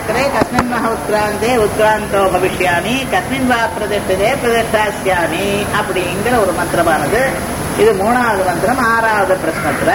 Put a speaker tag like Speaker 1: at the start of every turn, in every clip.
Speaker 1: சக்கரே கஸ்மின் மக உத்கிராந்தே உத்கிராந்தோ பவிஷ்யாமி கஸ்மின் வா பிரதிஷ்டதே பிரதிஷ்டாசியாமி அப்படிங்கிற ஒரு மந்திரமானது இது மூணாவது மந்திரம் ஆறாவது பிரശ്നத்துல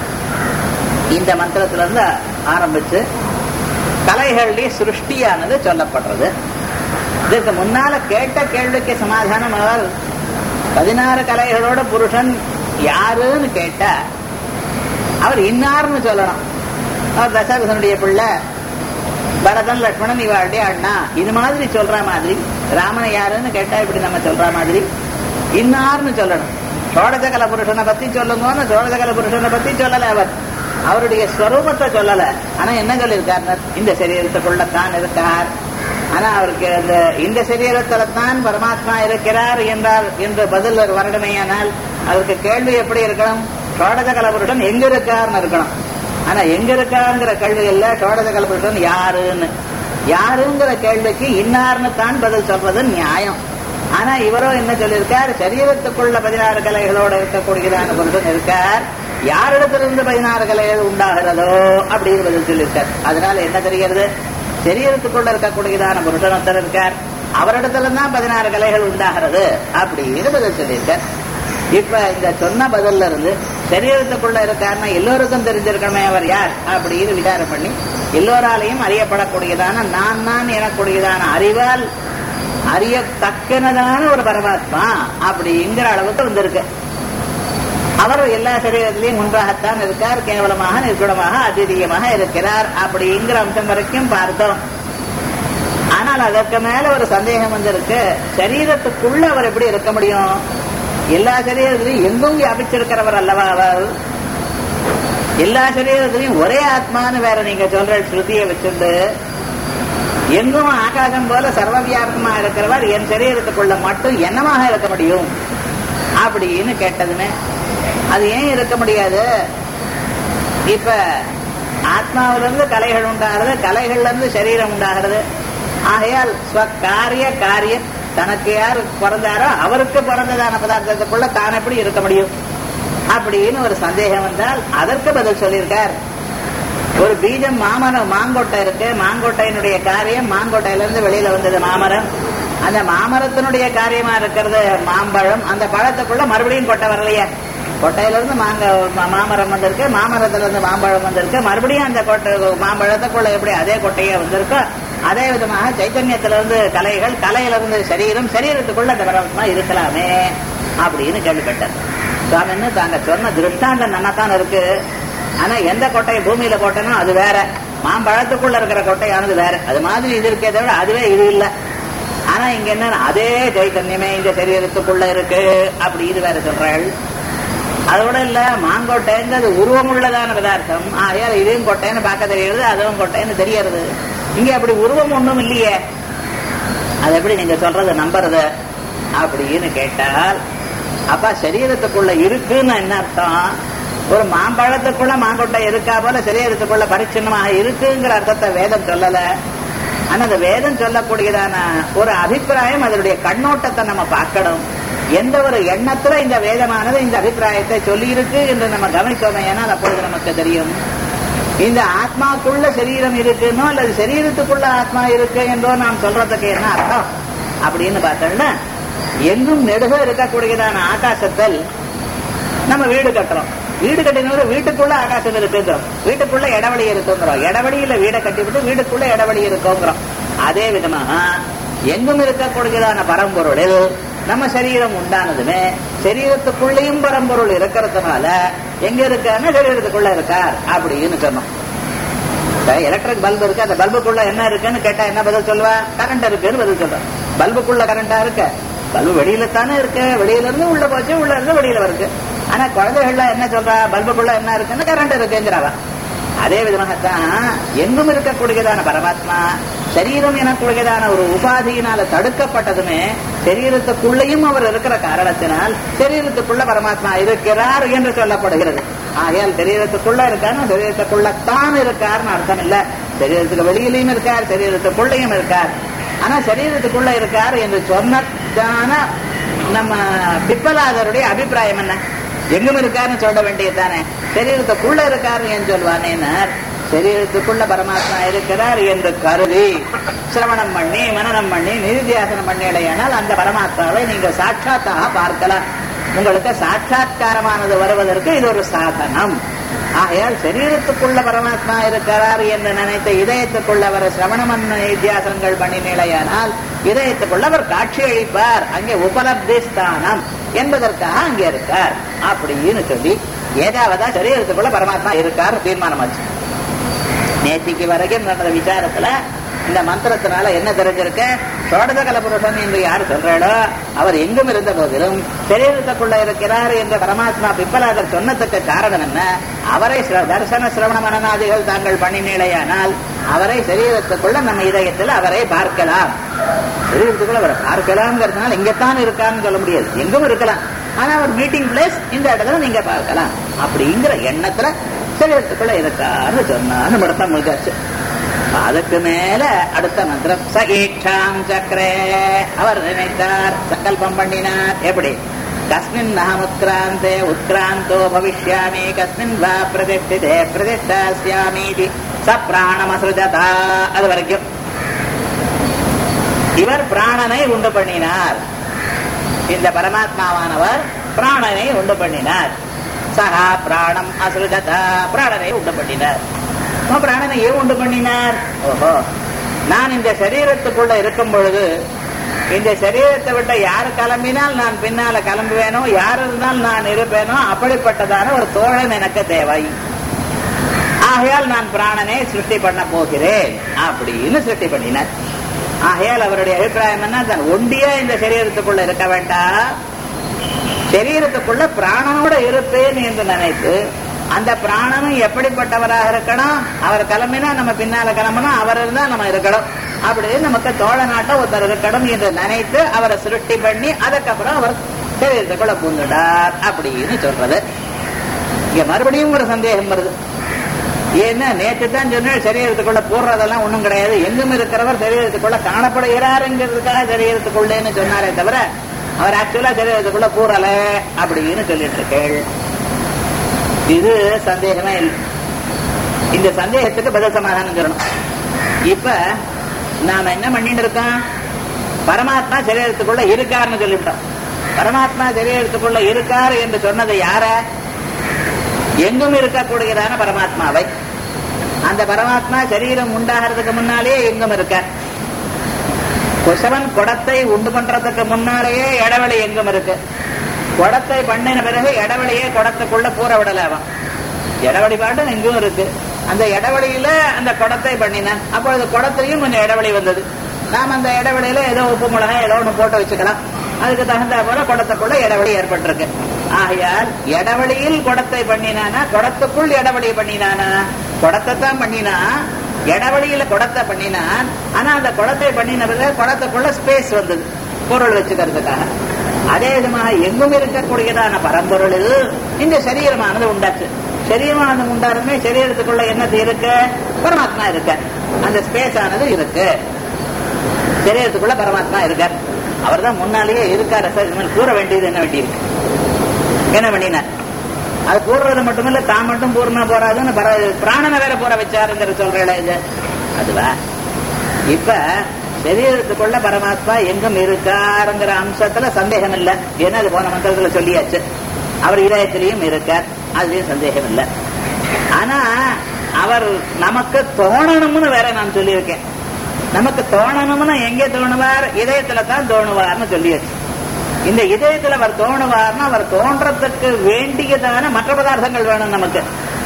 Speaker 1: இந்த மந்திரத்துல இருந்து ஆரம்பிச்சு கலைகளுடைய சிருஷ்டியானது சொல்லப்படுறது இதற்கு முன்னால கேட்ட கேள்விக்கு சமாதானம் அவர் பதினாறு கலைகளோட புருஷன் யாருன்னு கேட்டா அவர் இன்னார்னு சொல்லணும் அவர் தசரதனுடைய பிள்ளை பரதன் லட்சுமணன் இவாளுடைய அண்ணா இது மாதிரி சொல்ற மாதிரி ராமனை யாருன்னு கேட்டா இப்படி நம்ம சொல்ற மாதிரி இன்னார்னு சொல்லணும் சோழஜகல புருஷனை பத்தி சொல்லுங்கன்னு சோழஜகல புருஷனை பத்தி சொல்லல அவர் அவருடைய ஸ்வரூபத்தை சொல்லல ஆனா என்ன சொல்லியிருக்கார் இந்த சரீரத்துக்குள்ள தான் இருக்கார் ஆனா அவருக்கு இந்த இந்த சரீரத்துல தான் பரமாத்மா இருக்கிறார் என்றார் என்று பதில் ஒரு வருடமையானால் அவருக்கு கேள்வி எப்படி இருக்கணும் சோழஜ கலபுருஷன் எங்க இருக்காருன்னு இருக்கணும் ஆனா எங்க இருக்காருங்கிற கேள்வி இல்ல சோழஜ கலபுருஷன் யாருன்னு யாருங்கிற கேள்விக்கு இன்னார்னு தான் பதில் சொல்றது நியாயம் ஆனா இவரோ என்ன சொல்லியிருக்கார் சரீரத்துக்குள்ள பதினாறு கலைகளோட இருக்கக்கூடியதான புருஷன் இருக்கார் யாரிடத்திலிருந்து பதினாறு கலைகள் உண்டாகிறதோ அப்படின்னு பதில் சொல்லியிருக்கார் அதனால என்ன தெரிகிறது சரீரத்துக்குள்ள இருக்கக்கூடியதான புருஷன் ஒருத்தர் இருக்கார் அவரிடத்துல தான் பதினாறு கலைகள் உண்டாகிறது அப்படின்னு பதில் சொல்லியிருக்கார் இப்ப இந்த சொன்ன பதில்ல இருந்து சரீரத்துக்குள்ள இருக்காருன்னா எல்லோருக்கும் தெரிஞ்சிருக்கணுமே அவர் யார் அப்படின்னு விசாரம் பண்ணி எல்லோராலையும் அறியப்படக்கூடியதான நான் நான் எனக்கூடியதான அறிவால் அறியத்தக்கனதான ஒரு பரமாத்மா அப்படிங்கிற அளவுக்கு வந்திருக்கு அவர் எல்லா சரீரத்திலையும் ஒன்றாகத்தான் இருக்கார் கேவலமாக நிர்குணமாக அதிதீயமாக இருக்கிறார் அப்படிங்கிற அம்சம் வரைக்கும் பார்த்தோம் ஆனால் அதற்கு மேல ஒரு சந்தேகம் வந்திருக்கு சரீரத்துக்குள்ள அவர் எப்படி இருக்க முடியும் எல்லா சரீரத்திலையும் எங்கும் வியாபிச்சிருக்கிறவர் அல்லவா அவர் எல்லா சரீரத்திலையும் ஒரே ஆத்மான்னு வேற நீங்க சொல்ற ஸ்ருதியை வச்சுண்டு எங்கும் ஆகாசம் போல சர்வ வியாபகமா இருக்கிறவர் என் சரீரத்துக்குள்ள மட்டும் என்னமாக இருக்க முடியும் அப்படின்னு கேட்டதுமே அது ஏன் இருக்க முடியாது இப்ப ஆத்மாவிலிருந்து கலைகள் உண்டாகிறது கலைகள்ல இருந்து சரீரம் உண்டாகிறது ஆகையால் ஸ்வகாரிய காரியம் தனக்கு யார் பிறந்தாரோ அவருக்கு பிறந்ததான பதார்த்தத்துக்குள்ள தான் எப்படி இருக்க முடியும் அப்படின்னு ஒரு சந்தேகம் வந்தால் அதற்கு பதில் சொல்லியிருக்கார் ஒரு பீஜம் மாமரம் மாங்கொட்டை இருக்கு மாங்கொட்டையினுடைய காரியம் மாங்கொட்டையில இருந்து வெளியில வந்தது மாமரம் அந்த மாமரத்தினுடைய காரியமா இருக்கிறது மாம்பழம் அந்த பழத்துக்குள்ள மறுபடியும் கொட்டை வரலையே கொட்டையில இருந்து மாங்க மாமரம் வந்திருக்கு மாமரத்துல இருந்து மாம்பழம் வந்திருக்கு மறுபடியும் அந்த கொட்டை மாம்பழத்துக்குள்ள எப்படி அதே கொட்டையே வந்திருக்கோ அதே விதமாக சைத்தன்யத்துல இருந்து கலைகள் கலையில இருந்து சரீரம் சரீரத்துக்குள்ள அந்த பரமாத்மா இருக்கலாமே அப்படின்னு கேள்விப்பட்டார் சுவாமின்னு தாங்க சொன்ன திருஷ்டாந்தம் நன்னாத்தான் இருக்கு ஆனா எந்த கொட்டையை பூமியில போட்டனோ அது வேற மாம்பழத்துக்குள்ள இருக்கிற கொட்டையானது வேற அது மாதிரி இது இருக்கே தவிர அதுவே இது இல்ல ஆனா இங்க என்ன அதே சைத்தன்யமே இந்த சரீரத்துக்குள்ள இருக்கு அப்படி இது வேற சொல்றாள் அதோட இல்ல மாங்கொட்டைங்கிறது உருவம் உள்ளதான பதார்த்தம் ஆகையால் இதையும் கொட்டைன்னு பார்க்க தெரியுது அதுவும் கொட்டைன்னு தெரியறது இங்க அப்படி உருவம் ஒண்ணும் இல்லையே அது எப்படி நீங்க சொல்றது நம்புறது அப்படின்னு கேட்டால் அப்ப சரீரத்துக்குள்ள இருக்குன்னு என்ன அர்த்தம் ஒரு மாம்பழத்துக்குள்ள மாங்கொட்டை இருக்கா போல சரீரத்துக்குள்ள பரிச்சின்னமாக இருக்குங்கிற அர்த்தத்தை வேதம் சொல்லல ஆனா அந்த வேதம் சொல்லக்கூடியதான ஒரு அபிப்பிராயம் அதனுடைய கண்ணோட்டத்தை நம்ம பார்க்கணும் எந்த ஒரு எண்ணத்துல இந்த வேதமானது இந்த அபிப்பிராயத்தை சொல்லி இருக்கு என்று நம்ம கவனிச்சோமே ஏனால் அப்பொழுது நமக்கு தெரியும் இந்த ஆத்மாக்குள்ள சரீரம் இருக்குன்னோ அல்லது சரீரத்துக்குள்ள ஆத்மா இருக்கு என்றோ நாம் சொல்றதுக்கு என்ன அர்த்தம் அப்படின்னு பார்த்தோம்னா எங்கும் நெடுக இருக்கக்கூடியதான ஆகாசத்தில் நம்ம வீடு கட்டுறோம் வீடு கட்டினோட வீட்டுக்குள்ள ஆகாசம் இருக்குங்கிறோம் வீட்டுக்குள்ள இடவெளி இருக்குங்கிறோம் இடவெளியில வீடை கட்டிவிட்டு வீட்டுக்குள்ள இடவெளி இருக்குங்கிறோம் அதே விதமாக எங்கும் இருக்கக்கூடியதான பரம்பொருளில் நம்ம சரீரம் உண்டானதுமே சரீரத்துக்குள்ளேயும் பரம்பொருள் இருக்கிறதுனால எங்க இருக்காருன்னா சரீரத்துக்குள்ள இருக்கார் அப்படின்னு சொன்னோம் எலக்ட்ரிக் பல்பு இருக்கு அந்த பல்புக்குள்ள என்ன இருக்குன்னு கேட்டா என்ன பதில் சொல்லுவா கரண்ட் இருக்குன்னு பதில் சொல்றேன் பல்புக்குள்ள கரண்டா இருக்க பல்பு வெளியில தானே இருக்கு வெளியில இருந்து உள்ள போச்சு உள்ள இருந்து வெளியில வருது ஆனா குழந்தைகள்ல என்ன சொல்றா பல்புக்குள்ள என்ன இருக்குன்னு கரண்ட் இருக்குங்கிறவ அதே விதமாகத்தான் எங்கும் இருக்கக்கூடியதான பரமாத்மா சரீரம் எனக்கூடியதான ஒரு உபாதியினால தடுக்கப்பட்டதுமே சரீரத்துக்குள்ளேயும் அவர் இருக்கிற காரணத்தினால் சரீரத்துக்குள்ள பரமாத்மா இருக்கிறார் என்று சொல்லப்படுகிறது ஆகையால் சரீரத்துக்குள்ள இருக்காருன்னா சரீரத்துக்குள்ளத்தான் இருக்காருன்னு அர்த்தம் இல்ல சரீரத்துக்கு வெளியிலையும் இருக்கார் சரீரத்துக்குள்ளேயும் இருக்கார் ஆனா சரீரத்துக்குள்ள இருக்கார் என்று சொன்னதான நம்ம பிப்பலாதருடைய அபிப்பிராயம் என்ன எங்கும் இருக்காருன்னு சொல்ல வேண்டியது தானே சரீரத்துக்குள்ள இருக்காரு என்று சொல்வானேனர் சரீரத்துக்குள்ள பரமாத்மா இருக்கிறார் என்று கருதி சிரவணம் பண்ணி மனநம் பண்ணி நிதித்தியாசனம் பண்ணிடையானால் அந்த பரமாத்மாவை நீங்க சாட்சாத்தாக பார்க்கலாம் உங்களுக்கு சாட்சா்காரமானது வருவதற்கு இது ஒரு சாதனம் ஆகையால் சரீரத்துக்குள்ள பரமாத்மா இருக்கிறார் என்று நினைத்த இதயத்துக்குள்ள அவர் சிரவணமன் நித்தியாசனங்கள் பண்ணினேயானால் இதயத்துக்குள்ள அவர் காட்சி அளிப்பார் அங்கே உபலப்தி ஸ்தானம் என்பதற்காக அங்கே இருக்கார் அப்படின்னு சொல்லி ஏதாவதா சரீரத்துக்குள்ள பரமாத்மா இருக்கார் தீர்மானமாச்சு நேத்திக்கு வரைக்கும் நடந்த விசாரத்துல இந்த மந்திரத்தினால என்ன தெரிஞ்சிருக்கு சோடதகல புருஷன் என்று யார் சொல்றாளோ அவர் எங்கும் இருந்த போதிலும் சரீரத்துக்குள்ள இருக்கிறார் என்ற பரமாத்மா பிப்பலாதர் சொன்னதுக்கு காரணம் என்ன அவரை சிர- தரிசன சிரவண மனநாதிகள் தாங்கள் பண்ணினேயானால் அவரை சரீரத்துக்குள்ள நம்ம இதயத்தில் அவரை பார்க்கலாம் சரீரத்துக்குள்ள அவரை பார்க்கலாம்ங்கிறதுனால இங்கத்தான் இருக்கான்னு சொல்ல முடியாது எங்கும் இருக்கலாம் ஆனா ஒரு மீட்டிங் பிளேஸ் இந்த இடத்துல நீங்க பார்க்கலாம் அப்படிங்கிற எண்ணத்துல சரீரத்துக்குள்ள இருக்கான்னு சொன்னான்னு மடத்தான் முடிஞ்சாச்சு அதுக்கு மேல அடுத்த மந்திரம் சகீட்சாம் சக்கரே அவர் நினைத்தார் சங்கல்பம் பண்ணினார் எப்படி கஸ்மின் அகம் உத்கிராந்தே உத்கிராந்தோ பவிஷ்யாமி கஸ்மின் வா பிரதிஷ்டிதே பிரதிஷ்டாஸ்யாமீதி ச பிராணமசுஜதா அது வரைக்கும் இவர் பிராணனை உண்டு பண்ணினார் இந்த பரமாத்மாவானவர் பிராணனை உண்டு பண்ணினார் சகா பிராணம் அசுரதா பிராணனை உண்டு பண்ணினார் அப்ப பிராணனை ஏன் உண்டு பண்ணினார் ஓஹோ நான் இந்த சரீரத்துக்குள்ள இருக்கும் பொழுது இந்த சரீரத்தை விட்ட யார் கிளம்பினால் நான் பின்னால கிளம்புவேனோ யார் இருந்தால் நான் இருப்பேனோ அப்படிப்பட்டதான ஒரு தோழன் எனக்கு தேவை ஆகையால் நான் பிராணனை சிருஷ்டி பண்ண போகிறேன் அப்படின்னு சிருஷ்டி பண்ணினார் ஆகையால் அவருடைய அபிப்பிராயம் என்ன தான் ஒண்டியா இந்த சரீரத்துக்குள்ள இருக்க வேண்டாம் சரீரத்துக்குள்ள பிராணனோட இருப்பேன் என்று நினைத்து அந்த பிராணனும் எப்படிப்பட்டவராக இருக்கணும் அவர் கிளம்பினா நம்ம பின்னால கிளம்பணும் அவர் இருந்தா நம்ம இருக்கணும் அப்படி நமக்கு தோழ நாட்ட ஒருத்தர் இருக்கணும் என்று நினைத்து அவரை சிருஷ்டி பண்ணி அதுக்கப்புறம் அவர் சரீரத்துக்குள்ள பூந்துடார் அப்படின்னு சொல்றது இங்க மறுபடியும் ஒரு சந்தேகம் வருது ஏன்னா நேற்று தான் சொன்னேன் சரீரத்துக்குள்ள போடுறதெல்லாம் ஒண்ணும் கிடையாது எங்கும் இருக்கிறவர் சரீரத்துக்குள்ள காணப்படுகிறாருங்கிறதுக்காக சரீரத்துக்குள்ளேன்னு சொன்னாரே தவிர அவர் ஆக்சுவலா சரீரத்துக்குள்ள கூறல அப்படின்னு சொல்லிட்டு இருக்கேள் இது சந்தேகமே இல்லை இந்த சந்தேகத்துக்கு பதில் சமாதானம் சொல்லணும் இப்ப நாம என்ன பண்ணிட்டு இருக்கோம் பரமாத்மா சரீரத்துக்குள்ள இருக்காருன்னு சொல்லிவிட்டோம் பரமாத்மா சரீரத்துக்குள்ள இருக்காரு என்று சொன்னது யார எங்கும் இருக்கக்கூடியதான பரமாத்மாவை அந்த பரமாத்மா சரீரம் உண்டாகிறதுக்கு முன்னாலே எங்கும் இருக்க குசவன் குடத்தை உண்டு பண்றதுக்கு முன்னாலேயே இடவெளி எங்கும் இருக்கு குடத்தை பண்ணின பிறகு இடவெளியே குடத்துக்குள்ள பூர விடலாவாம் இடவெளி பாட்டு எங்கும் இருக்கு அந்த இடவெளியில அந்த குடத்தை பண்ணினான் அப்பொழுது குடத்திலையும் கொஞ்சம் இடவெளி வந்தது நாம் அந்த இடவெளியில ஏதோ உப்பு மிளகாய் ஏதோ ஒண்ணு போட்டு வச்சுக்கலாம் அதுக்கு தகுந்த போல குடத்துக்குள்ள இடவெளி ஏற்பட்டிருக்கு ஆகையால் இடவெளியில் குடத்தை பண்ணினானா குடத்துக்குள் இடவெளி பண்ணினானா குடத்தை தான் பண்ணினா இடவெளியில குடத்தை பண்ணினான் ஆனா அந்த குடத்தை பண்ணின பிறகு குடத்துக்குள்ள ஸ்பேஸ் வந்தது பொருள் வச்சுக்கிறதுக்காக அதே விதமாக எங்கும் இருக்கக்கூடியதான பரம்பொருள் இந்த சரீரமானது உண்டாச்சு சரீரமானது உண்டாருமே சரீரத்துக்குள்ள என்னது இருக்கு பரமாத்மா இருக்க அந்த ஸ்பேஸ் ஆனது இருக்கு சரீரத்துக்குள்ள பரமாத்மா இருக்கார் அவர் தான் முன்னாலேயே இருக்காரு சார் இனிமேல் கூற வேண்டியது என்ன வேண்டியிருக்கு என்ன பண்ணினார் அது கூறுறது மட்டுமில்ல தான் மட்டும் பூர்ணா போறாதுன்னு பர- பிராணனை வேற போற வச்சாருங்கிற சொல்றேன் இது அதுவா இப்ப சரீரத்துக்குள்ள பரமாத்மா எங்கும் இருக்காருங்கிற அம்சத்துல சந்தேகம் இல்லை ஏன்னா அது போன மந்திரத்துல சொல்லியாச்சு அவர் இதயத்திலையும் இருக்கார் அதுலயும் சந்தேகம் இல்லை ஆனா அவர் நமக்கு தோணணும்னு வேற நான் சொல்லியிருக்கேன் நமக்கு தோணணும்னா எங்கே தோணுவார் இதயத்துல தான் தோணுவார்னு சொல்லியாச்சு இந்த இதயத்துல அவர் தோணுவார்னா அவர் தோன்றதுக்கு வேண்டியதான மற்ற பதார்த்தங்கள் வேணும் நமக்கு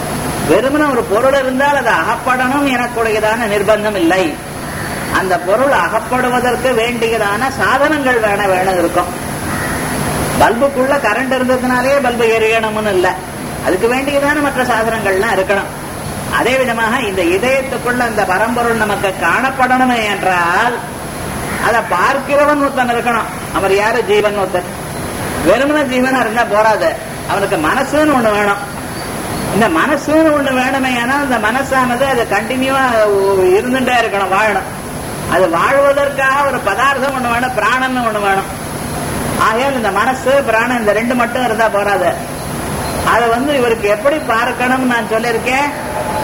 Speaker 1: வெறுமன ஒரு பொருள் இருந்தால் அது அகப்படணும் எனக்குடையதான நிர்பந்தம் இல்லை அந்த பொருள் அகப்படுவதற்கு வேண்டியதான சாதனங்கள் வேண வேணும் இருக்கும் பல்புக்குள்ள கரண்ட் இருந்ததுனாலே பல்பு எரியணும்னு இல்ல அதுக்கு வேண்டியதான மற்ற சாதனங்கள்லாம் இருக்கணும் அதே விதமாக இந்த இதயத்துக்குள்ள அந்த பரம்பொருள் நமக்கு காணப்படணும் என்றால் அதை பார்க்கிறவன் ஒருத்தன் இருக்கணும் அவர் யாரு ஜீவன் ஒருத்தன் வெறுமன ஜீவனா இருந்தா போறாது அவனுக்கு மனசுன்னு ஒண்ணு வேணும் இந்த மனசுன்னு ஒண்ணு வேணுமே ஏன்னா அந்த மனசானது அது கண்டினியூவா இருந்துட்டே இருக்கணும் வாழணும் அது வாழ்வதற்காக ஒரு பதார்த்தம் ஒண்ணு வேணும் பிராணன் ஒண்ணு வேணும் ஆகையால் இந்த மனசு பிராணம் இந்த ரெண்டு மட்டும் இருந்தா போறாது அதை வந்து இவருக்கு எப்படி பார்க்கணும்னு நான் சொல்லியிருக்கேன்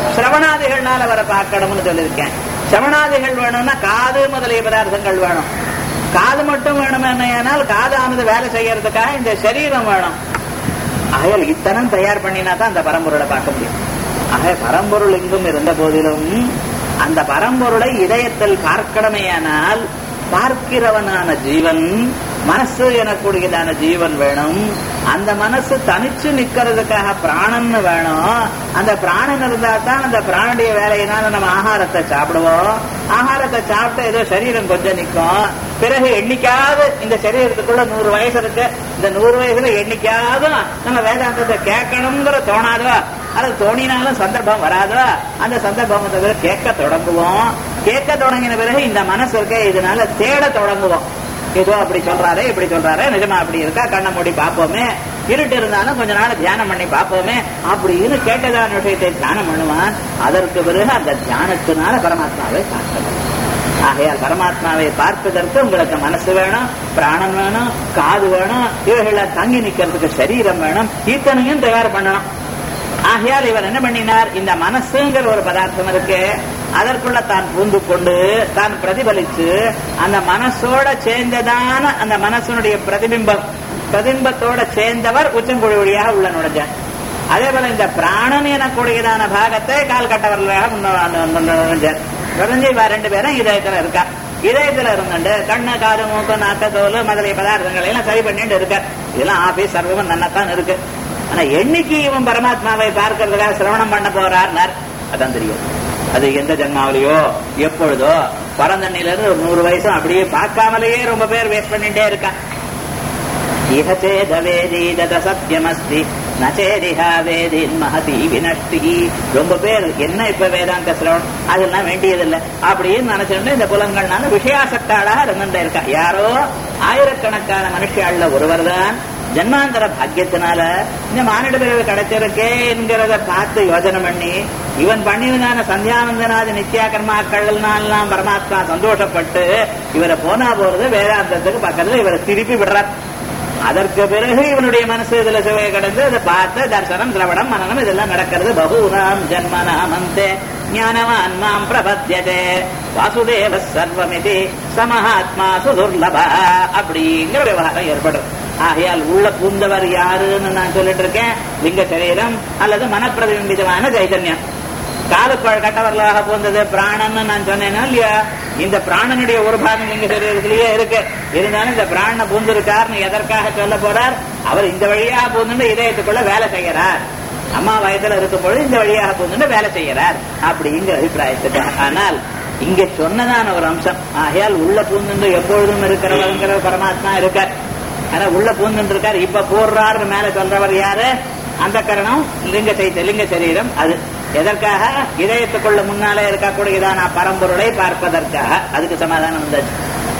Speaker 1: சிரவணாதிகள்னால அவரை பார்க்கணும்னு சொல்லியிருக்கேன் சிரவணாதிகள் வேணும்னா காது முதலிய பதார்த்தங்கள் வேணும் காது மட்டும் வேணுமேனால் காதானது வேலை செய்யறதுக்காக இந்த சரீரம் வேணும் ஆகையால் இத்தனம் தயார் பண்ணினா தான் அந்த பரம்பொருளை பார்க்க முடியும் ஆக பரம்பொருள் எங்கும் இருந்த போதிலும் அந்த பரம்பொருளை இதயத்தில் பார்க்கணுமேயானால் பார்க்கிறவனான ஜீவன் மனசு எனக்கூடியதான ஜீவன் வேணும் அந்த மனசு தனிச்சு நிக்கிறதுக்காக பிராணன் வேணும் அந்த பிராணன் இருந்தா தான் அந்த பிராணுடைய வேலையினால நம்ம ஆகாரத்தை சாப்பிடுவோம் ஆகாரத்தை சாப்பிட்டு ஏதோ சரீரம் கொஞ்சம் நிற்கும் பிறகு எண்ணிக்காவது இந்த சரீரத்துக்குள்ள நூறு வயசு இருக்கு இந்த நூறு வயசுல எண்ணிக்காவது நம்ம வேதாந்தத்தை கேட்கணுங்கிற தோணாதோ அது தோணினாலும் சந்தர்ப்பம் வராதோ அந்த சந்தர்ப்பம் கேட்க தொடங்குவோம் கேட்க தொடங்கின பிறகு இந்த மனசு இருக்க இதனால தேட தொடங்குவோம் ஏதோ அப்படி சொல்றாரு இப்படி சொல்றாரு நிஜமா அப்படி இருக்கா கண்ணை மூடி பார்ப்போமே இருட்டு இருந்தாலும் கொஞ்ச நாள் தியானம் பண்ணி பார்ப்போமே அப்படின்னு கேட்டதான விஷயத்தை தியானம் பண்ணுவான் அதற்கு பிறகு அந்த தியானத்தினால பரமாத்மாவை பார்க்கணும் ஆகையால் பரமாத்மாவை பார்ப்பதற்கு உங்களுக்கு மனசு வேணும் பிராணன் வேணும் காது வேணும் இவைகளை தங்கி நிக்கிறதுக்கு சரீரம் வேணும் இத்தனையும் தயார் பண்ணணும் ஆகையால் இவர் என்ன பண்ணினார் இந்த மனசுங்கிற ஒரு பதார்த்தம் இருக்கு அதற்குள்ள தான் பூந்து கொண்டு தான் பிரதிபலிச்சு அந்த மனசோட சேர்ந்ததான அந்த மனசனுடைய பிரதிபிம்பம் பிரதிபிம்பத்தோட சேர்ந்தவர் உச்சங்குழி வழியாக உள்ள நுழைஞ்சார் அதே போல இந்த பிராணன் எனக்கூடியதான பாகத்தை கால் கட்டவர்களாக நுழைஞ்சார் நுழைஞ்சு இவ ரெண்டு பேரும் இதயத்துல இருக்கா இதயத்துல இருந்துட்டு கண்ணு காது மூக்கு நாக்க தோல் முதலிய பதார்த்தங்களை எல்லாம் சரி பண்ணிட்டு இருக்கார் இதெல்லாம் ஆபீஸ் சர்வமும் நன்னத்தான் இருக்கு ஆனா என்னைக்கு இவன் பரமாத்மாவை பார்க்கறதுக்காக சிரவணம் பண்ண போறார்னார் அதான் தெரியும் அது எந்த ஜென்மாவிலையோ எப்பொழுதோ பரந்தண்ணில இருந்து ஒரு நூறு வயசும் அப்படியே பார்க்காமலேயே ரொம்ப பேர் வேஸ்ட் பண்ணிட்டே இருக்கான் இஹ சேதவேதீதத சத்தியமஸ்தி நச்சேதிஹா வேதின் மகதி வினஷ்டி ரொம்ப பேர் என்ன இப்ப வேதாந்த சிரவணம் அதெல்லாம் வேண்டியதில்லை அப்படின்னு நினைச்சுட்டு இந்த புலங்கள்னால விஷயாசக்தாளாக இருந்துட்டே இருக்கா யாரோ ஆயிரக்கணக்கான மனுஷாள்ல ஒருவர் தான் ஜன்மாந்தர பாக்கியத்தினால இந்த மானிட பிறகு கிடைச்சிருக்கே என்கிறத பார்த்து யோஜனை பண்ணி இவன் பண்ணியதான சந்தியானந்தனாதி நித்யா கர்மாக்கள்னாலாம் பரமாத்மா சந்தோஷப்பட்டு இவரை போனா போறது வேதாந்தத்துக்கு பக்கத்துல இவரை திருப்பி விடுறார் அதற்கு பிறகு இவனுடைய மனசு இதுல சிவையை கடந்து அதை பார்த்து தர்சனம் திரவணம் மனநம் இதெல்லாம் நடக்கிறது பகூனாம் ஜன்மனாமந்தே ஞானவான் மாம் பிரபத்தியதே வாசுதேவ சர்வமிதி சமஹாத்மா சுதுர்லப அப்படிங்கிற விவகாரம் ஏற்படும் ஆகையால் உள்ள பூந்தவர் யாருன்னு நான் சொல்லிட்டு இருக்கேன் லிங்க சரீரம் அல்லது மனப்பிரதிபிம்பிதமான சைதன்யம் காது கட்டவர்களாக போந்தது பிராணன்னு நான் சொன்னேன்னா இல்லையா இந்த பிராணனுடைய ஒரு பாகம் லிங்க சரீரத்திலேயே இருக்கு இருந்தாலும் இந்த பிராண பூந்திருக்காருன்னு எதற்காக சொல்ல போறார் அவர் இந்த வழியாக பூந்துட்டு இதயத்துக்குள்ள வேலை செய்யறார் அம்மா வயதுல இருக்கும் பொழுது இந்த வழியாக பூந்துட்டு வேலை செய்யறார் அப்படிங்கிற அபிப்பிராயத்துக்காக ஆனால் இங்க சொன்னதான ஒரு அம்சம் ஆகையால் உள்ள பூந்துண்டு எப்பொழுதும் இருக்கிறவங்கிற பரமாத்மா இருக்கார் ஆனா உள்ள பூந்துட்டு இருக்காரு இப்ப போடுறாரு மேல சொல்றவர் யாரு அந்த கரணம் லிங்க சைத்த லிங்க சரீரம் அது எதற்காக இதயத்துக்குள்ள முன்னாலே இருக்கக்கூடியதான பரம்பொருளை பார்ப்பதற்காக அதுக்கு சமாதானம் வந்தாச்சு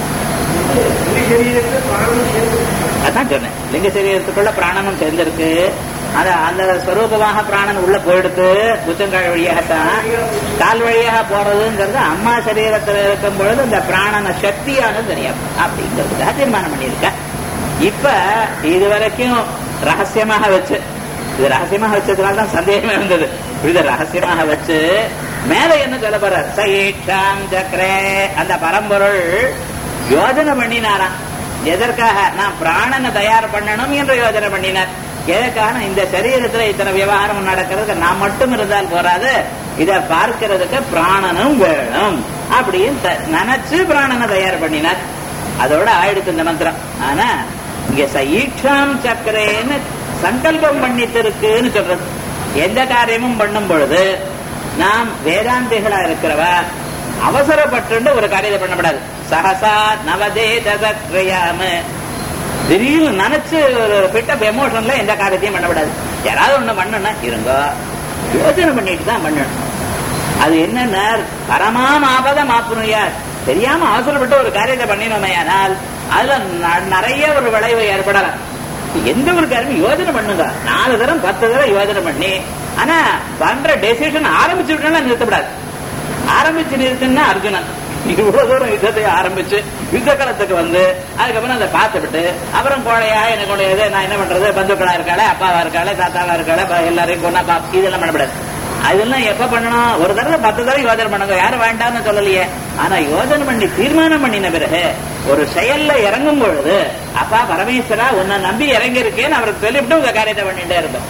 Speaker 1: அதான் சொன்னேன் லிங்க சரீரத்துக்குள்ள பிராணனும் சேர்ந்திருக்கு அத அந்த ஸ்வரூபமாக பிராணன் உள்ள போயிடுத்து புத்தங்கால் வழியாகத்தான் கால் வழியாக போறதுங்கிறது அம்மா சரீரத்தில் இருக்கும் பொழுது இந்த பிராணன சக்தியானது தெரியும் அப்படிங்கிறதுக்காக தீர்மானம் பண்ணியிருக்க இப்ப இது வரைக்கும் ரகசியமாக வச்சு இது ரகசியமாக வச்சதுனால தான் சந்தேகமே இருந்தது இது ரகசியமாக வச்சு மேல என்ன சொல்ல போற சயீட்சாம் சக்கரே அந்த பரம்பொருள் யோஜனை பண்ணினாராம் எதற்காக நான் பிராணனை தயார் பண்ணணும் என்று யோஜனை பண்ணினார் எதற்காக இந்த சரீரத்துல இத்தனை விவகாரம் நடக்கிறதுக்கு நான் மட்டும் இருந்தால் போறாது இத பார்க்கிறதுக்கு பிராணனும் வேணும் அப்படின்னு நினைச்சு பிராணனை தயார் பண்ணினார் அதோட ஆயிடுத்து இந்த மந்திரம் ஆனா இங்க சஈட்சாம் சக்கரேன்னு சங்கல்பம் பண்ணித்திருக்குன்னு சொல்றது எந்த காரியமும் பண்ணும் பொழுது நாம் வேதாந்திகளா இருக்கிறவ அவசரப்பட்டு ஒரு காரியத்தை பண்ணப்படாது சகசா நவதே ததக்ரியாம திடீர்னு நினைச்சு ஒரு பிட் ஆஃப் எமோஷன்ல எந்த காரியத்தையும் பண்ணக்கூடாது யாராவது ஒண்ணு பண்ணணும்னா இருங்க யோசனை பண்ணிட்டு தான் பண்ணணும் அது என்னன்னா பரமாம் ஆபதம் ஆப்புனுயார் தெரியாம அவசரப்பட்டு ஒரு காரியத்தை பண்ணினோமையானால் அதுல நிறைய ஒரு விளைவு ஏற்படலாம் எந்த ஒரு காரியம் யோஜனை பண்ணுங்க நாலு தரம் பத்து தரம் யோஜனை பண்ணி ஆனா பண்ற டெசிஷன் ஆரம்பிச்சு விட்டா நிறுத்தப்படாது ஆரம்பிச்சு நிறுத்தினா அர்ஜுனன் இவ்வளவு தூரம் யுத்தத்தை ஆரம்பிச்சு யுத்த காலத்துக்கு வந்து அதுக்கப்புறம் அதை பார்த்துவிட்டு அப்புறம் கோழையா எனக்கு உடையது நான் என்ன பண்றது பந்துக்களா இருக்காளே அப்பாவா இருக்காளே தாத்தாவா இருக்காளே எல்லாரையும் கொண்டா பா இதெல்லாம் பண்ணப்படாது அதெல்லாம் எப்ப பண்ணணும் ஒரு தடவை பத்து தடவை யோஜனை பண்ணுங்க யாரும் வேண்டாம்னு சொல்லலையே ஆனா யோஜனை பண்ணி தீர்மானம் பண்ணின பிறகு ஒரு செயல்ல இறங்கும் பொழுது அப்பா பரமேஸ்வரா உன்னை நம்பி இறங்கி இருக்கேன்னு அவருக்கு சொல்லிவிட்டு உங்க காரியத்தை பண்ணிட்டே இருந்தோம்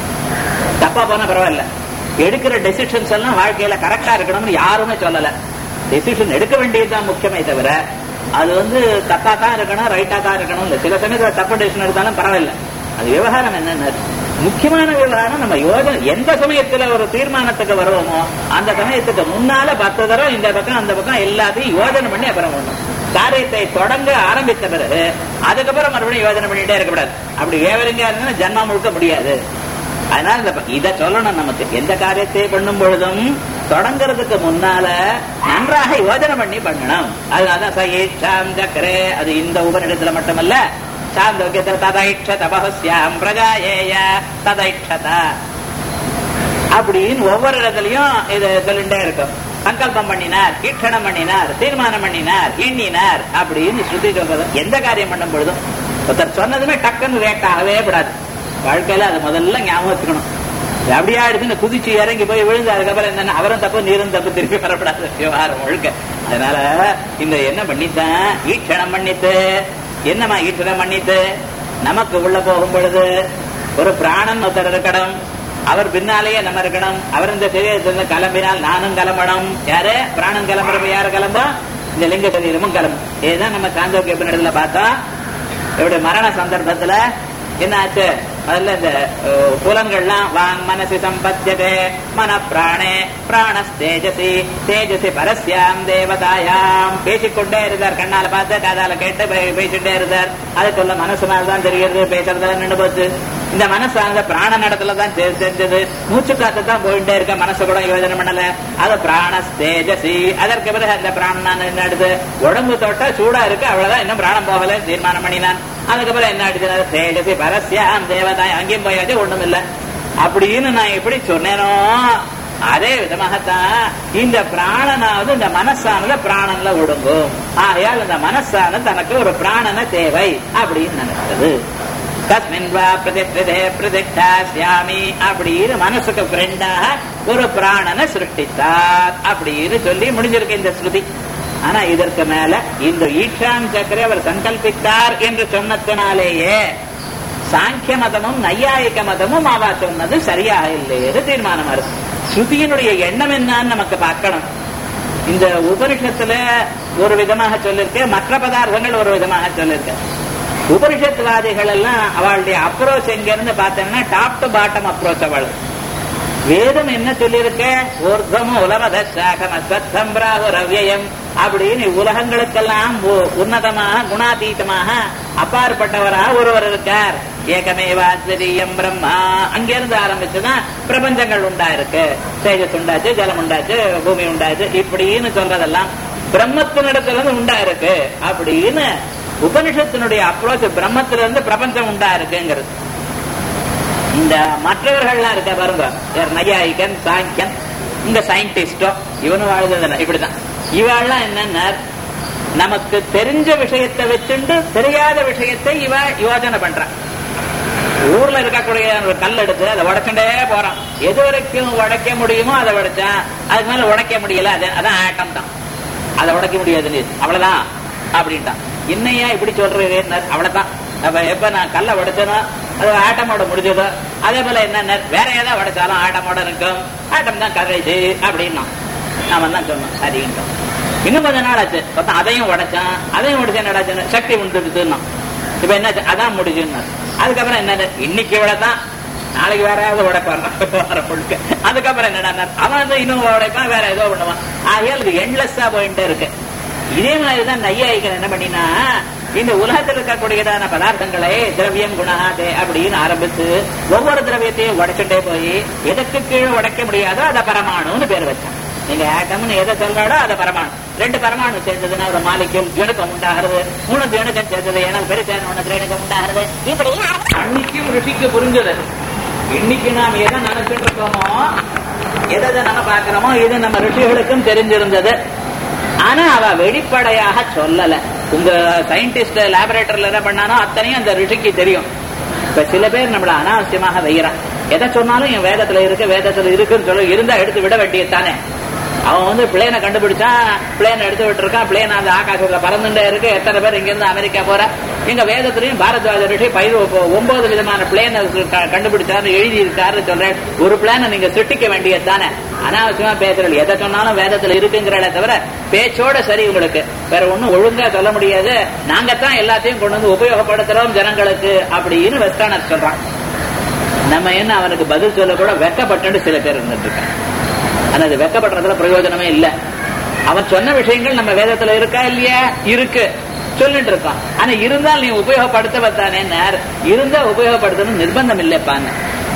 Speaker 1: தப்பா போனா பரவாயில்ல எடுக்கிற டெசிஷன்ஸ் எல்லாம் வாழ்க்கையில கரெக்டா இருக்கணும்னு யாருமே சொல்லல டெசிஷன் எடுக்க வேண்டியதுதான் முக்கியமே தவிர அது வந்து தப்பா தான் இருக்கணும் ரைட்டா தான் இருக்கணும் இல்ல சில சமயத்துல தப்பு டெசிஷன் எடுத்தாலும் பரவாயில்ல அது விவகாரம் என்னன்னு முக்கியமான விவகாரம் நம்ம யோஜனை எந்த சமயத்துல ஒரு தீர்மானத்துக்கு வருவோமோ அந்த சமயத்துக்கு முன்னால பத்து தடவை இந்த பக்கம் அந்த பக்கம் எல்லாத்தையும் யோஜனை பண்ணி அப்புறம் பண்ணணும் காரியத்தை தொடங்க ஆரம்பித்த பிறகு அதுக்கப்புறம் மறுபடியும் யோஜனை பண்ணிட்டே இருக்கக்கூடாது அப்படி வேவரிங்க இருந்தா ஜன்மா முழுக்க முடியாது அதனால இந்த இத சொல்லணும் நமக்கு எந்த காரியத்தை பண்ணும் பொழுதும் தொடங்குறதுக்கு முன்னால நன்றாக யோஜனை பண்ணி பண்ணணும் அதனாலதான் சயேஷாம் சக்கரே அது இந்த உபநிடத்துல மட்டுமல்ல சாந்தோக்கியத்துல ததைக்ஷ தபஸ்யாம் பிரஜாயேய ததைக்ஷதா அப்படின்னு ஒவ்வொரு இடத்துலயும் இது சொல்லிட்டே இருக்கும் சங்கல்பம் பண்ணினார் கீர்த்தனம் பண்ணினார் தீர்மானம் பண்ணினார் எண்ணினார் அப்படின்னு ஸ்ருதி சொல்றது எந்த காரியம் பண்ணும் பொழுதும் ஒருத்தர் சொன்னதுமே டக்குன்னு ரியாக்ட் ஆகவே கூடாது வாழ்க்கையில அது முதல்ல ஞாபகம் வச்சுக்கணும் இது அப்படியே ஆயிடுச்சுன்னு குதிச்சு இறங்கி போய் விழுந்து அதுக்கப்புறம் என்னன்னா அவரும் தப்பு நீரும் தப்பு திருப்பி வரப்படாது விவகாரம் முழுக்க அதனால இந்த என்ன பண்ணித்தான் ஈட்சணம் பண்ணித்து என்னமா ஈட்சணம் பண்ணித்து நமக்கு உள்ள போகும் பொழுது ஒரு பிராணன் ஒருத்தர் இருக்கணும் அவர் பின்னாலேயே நம்ம இருக்கணும் அவர் இந்த சரீரத்திலிருந்து கிளம்பினால் நானும் கிளம்பணும் யாரு பிராணன் கிளம்புறப்ப யாரு கிளம்பா இந்த லிங்க சரீரமும் கிளம்பும் இதுதான் நம்ம சாந்தோக்கிய பின்னடத்துல பார்த்தோம் இவருடைய மரண சந்தர்ப்பத்துல என்ன ஆச்சு முதல்ல இந்த அஹ், புலன்கள்லாம் வாங் மனசு சம்பத்தியதே மன பிராணே பிராணஸ் தேஜசி தேஜசி பரஸ்யாம் தேவதாயாம் பேசிக்கொண்டே இருந்தார் கண்ணால பார்த்து காதால கேட்டு பே- பேசிட்டே இருந்தார் அதுக்குள்ள மனசுனால தான் தெரிகிறது பேசுறதுல நின்று போச்சு இந்த மனசு அந்த பிராண நடத்துல தான் தெ- தெரிஞ்சது மூச்சு காத்து தான் போயிட்டே இருக்க மனசு கூட யோஜனை பண்ணல அது பிராணஸ் தேஜசி அதற்கு பிறகு அந்த பிராணன் என்ன ஆடுது உடம்பு தொட்டா சூடா இருக்கு அவ்வளவுதான் இன்னும் பிராணம் போகல தீர்மானம் பண்ணினான் அதுக்கப்புறம் என்ன ஆயிடுச்சு தேஜசி பரஸ்யாம் தேவதாய் அங்கேயும் போயாச்சு ஒண்ணும் இல்ல அப்படின்னு நான் எப்படி சொன்னேனோ அதே விதமாகத்தான் இந்த பிராணனாவது இந்த மனசானது பிராணன்ல ஒடுங்கும் ஆகையால் இந்த மனசானது தனக்கு ஒரு பிராணன தேவை அப்படின்னு நினைச்சது தஸ்மின் வா பிரதிஷ்டதே பிரதிஷ்டாசியாமி அப்படின்னு மனசுக்கு ஃப்ரெண்டாக ஒரு பிராணனை சிருஷ்டித்தார் அப்படின்னு சொல்லி முடிஞ்சிருக்கு இந்த ஸ்ருதி ஆனா இதற்கு மேல இந்த ஈஷான் சக்கரை அவர் சங்கல்பித்தார் என்று சொன்னத்தினாலேயே சாங்கிய மதமும் நையாயிக மதமும் அவா சொன்னது சரியாக இல்லைன்னு தீர்மானம் இருக்கு ஸ்ருதியினுடைய எண்ணம் என்னன்னு நமக்கு பார்க்கணும் இந்த உபனிஷத்துல ஒரு விதமாக சொல்லிருக்கு மற்ற பதார்த்தங்கள் ஒரு விதமாக சொல்லிருக்கு உபனிஷத்துவாதிகள் எல்லாம் அவளுடைய அப்ரோச் எங்க இருந்து பார்த்தோம்னா டாப் டு பாட்டம் அப்ரோச் அவள் வேதம் என்ன சொல்லியிருக்க ஊர்தம் உலமத சாகம சத்தம்பிராகு ரவ்யம் அப்படின்னு உலகங்களுக்கெல்லாம் உ- உன்னதமாக குணாதீதமாக அப்பாற்பட்டவராக ஒருவர் இருக்கார் ஏகமேவாச்சரியம் பிரம்மா அங்கிருந்து ஆரம்பிச்சுதான் பிரபஞ்சங்கள் உண்டாயிருக்கு தேஜஸ் உண்டாச்சு ஜலம் உண்டாச்சு பூமி உண்டாச்சு இப்படின்னு சொல்றதெல்லாம் பிரம்மத்தினிடத்துல இருந்து உண்டாயிருக்கு அப்படின்னு உபனிஷத்தினுடைய அப்ரோச் பிரம்மத்திலிருந்து பிரபஞ்சம் உண்டா இருக்குங்கிறது இந்த மற்றவர்கள்லாம் இருக்க பாருங்க யார் நையாயிகன் சாங்கியன் இந்த சயின்டிஸ்டோ இவனும் வாழ்ந்ததில்லை இப்படிதான் இவாள்லாம் என்னன்னா நமக்கு தெரிஞ்ச விஷயத்தை வச்சுண்டு தெரியாத விஷயத்தை இவ யோஜனை பண்றான் ஊர்ல இருக்கக்கூடிய ஒரு கல் எடுத்து அதை உடைச்சுட்டே போறான் எது வரைக்கும் உடைக்க முடியுமோ அதை உடைச்சான் அதுக்கு மேல உடைக்க முடியல அது அதான் ஆட்டம் தான் அதை உடைக்க முடியாது நீ அவ்வளவுதான் அப்படின்ட்டான் என்னையா இப்படி சொல்றது அவ்வளவுதான் அப்ப எப்ப நான் கல்லை உடைச்சனோ அது ஆட்டமோட முடிஞ்சதோ அதே போல என்ன வேற ஏதாவது உடைச்சாலும் ஆட்டமோட இருக்கும் ஆட்டம் தான் கரைச்சு அப்படின்னா நாம தான் சொன்னோம் சரின்ட்டோம் இன்னும் கொஞ்ச நாள் ஆச்சு பார்த்தா அதையும் உடைச்சான் அதையும் உடைச்சு என்னடா சக்தி உண்டுடுதுன்னா இப்ப என்ன அதான் முடிஞ்சுன்னு அதுக்கப்புறம் என்ன இன்னைக்கு இவ்வளவுதான் நாளைக்கு வேற ஏதாவது உடைப்பான் வர பொழுது அதுக்கப்புறம் என்னடா அவன் வந்து இன்னும் உடைப்பான் வேற ஏதோ பண்ணுவான் ஆகையால் இது எண்ட்லெஸ்ஸா போயிட்டே இருக்கு இதே மாதிரிதான் நையாயிகள் என்ன பண்ணினா இந்த உலகத்தில் இருக்கக்கூடியதான பதார்த்தங்களை திரவியம் குணாதே அப்படின்னு ஆரம்பிச்சு ஒவ்வொரு திரவியத்தையும் உடைச்சுட்டே போய் எதுக்கு கீழே உடைக்க முடியாதோ அதை பரமாணுன்னு பேர் வச்சான் நீங்க ஆட்டம்னு எதை சொல்றாடோ அதை பரமாணு ரெண்டு பரமாணு சேர்ந்ததுன்னா ஒரு மாலிக்கும் இணுக்கம் உண்டாகிறது மூணு இணுக்கம் சேர்ந்தது ஏன்னா பெருசான ஒண்ணு இணுக்கம் உண்டாகிறது இப்படி அன்னைக்கும் ரிஷிக்கு புரிஞ்சது இன்னைக்கு நாம் எதை நினைச்சிட்டு இருக்கோமோ எதை எதை நம்ம பார்க்கிறோமோ இது நம்ம ரிஷிகளுக்கும் தெரிஞ்சிருந்தது ஆனா அவ வெளிப்படையாக சொல்லல உங்க சயின்டிஸ்ட் லேபரேட்டரியில என்ன பண்ணானோ அத்தனையும் அந்த ரிஷிக்கு தெரியும் இப்ப சில பேர் நம்மள அனாவசியமாக வைகிறான் எதை சொன்னாலும் என் வேதத்துல இருக்கு வேதத்துல இருக்குன்னு சொல்லி இருந்தா எடுத்து விட வேண்டியதுதானே அவன் வந்து பிளேனை கண்டுபிடிச்சான் பிளேன் எடுத்து விட்டுருக்கான் பிளேன் அந்த ஆகாசத்துல பறந்துட்டே இருக்கு எத்தனை பேர் இங்க இருந்து அமெரிக்கா போற எங்க வேதத்திலையும் பாரத்வாஜ ரிஷி பயிர் ஒன்பது விதமான பிளேன் கண்டுபிடிச்சாரு எழுதி இருக்காரு சொல்றேன் ஒரு பிளேனை நீங்க சிருஷ்டிக்க வேண்டியது தானே அனாவசியமா பேசுறது எதை சொன்னாலும் வேதத்துல இருக்குங்கிறத தவிர பேச்சோட சரி உங்களுக்கு வேற ஒண்ணும் ஒழுங்கா சொல்ல முடியாது நாங்க தான் எல்லாத்தையும் கொண்டு வந்து உபயோகப்படுத்துறோம் ஜனங்களுக்கு அப்படின்னு வெஸ்டர்னர் சொல்றான் நம்ம என்ன அவனுக்கு பதில் சொல்ல கூட வெக்கப்பட்டு சில பேர் இருந்துட்டு இருக்காங்க ஆனா அது வெக்கப்படுறதுல பிரயோஜனமே இல்ல அவன் சொன்ன விஷயங்கள் நம்ம வேதத்துல இருக்கா இல்லையா இருக்கு சொல்லிட்டு இருக்கான் ஆனா இருந்தால் நீ உபயோகப்படுத்தவத்தானே இருந்தா உபயோகப்படுத்தணும் நிர்பந்தம் இல்லப்பான்னு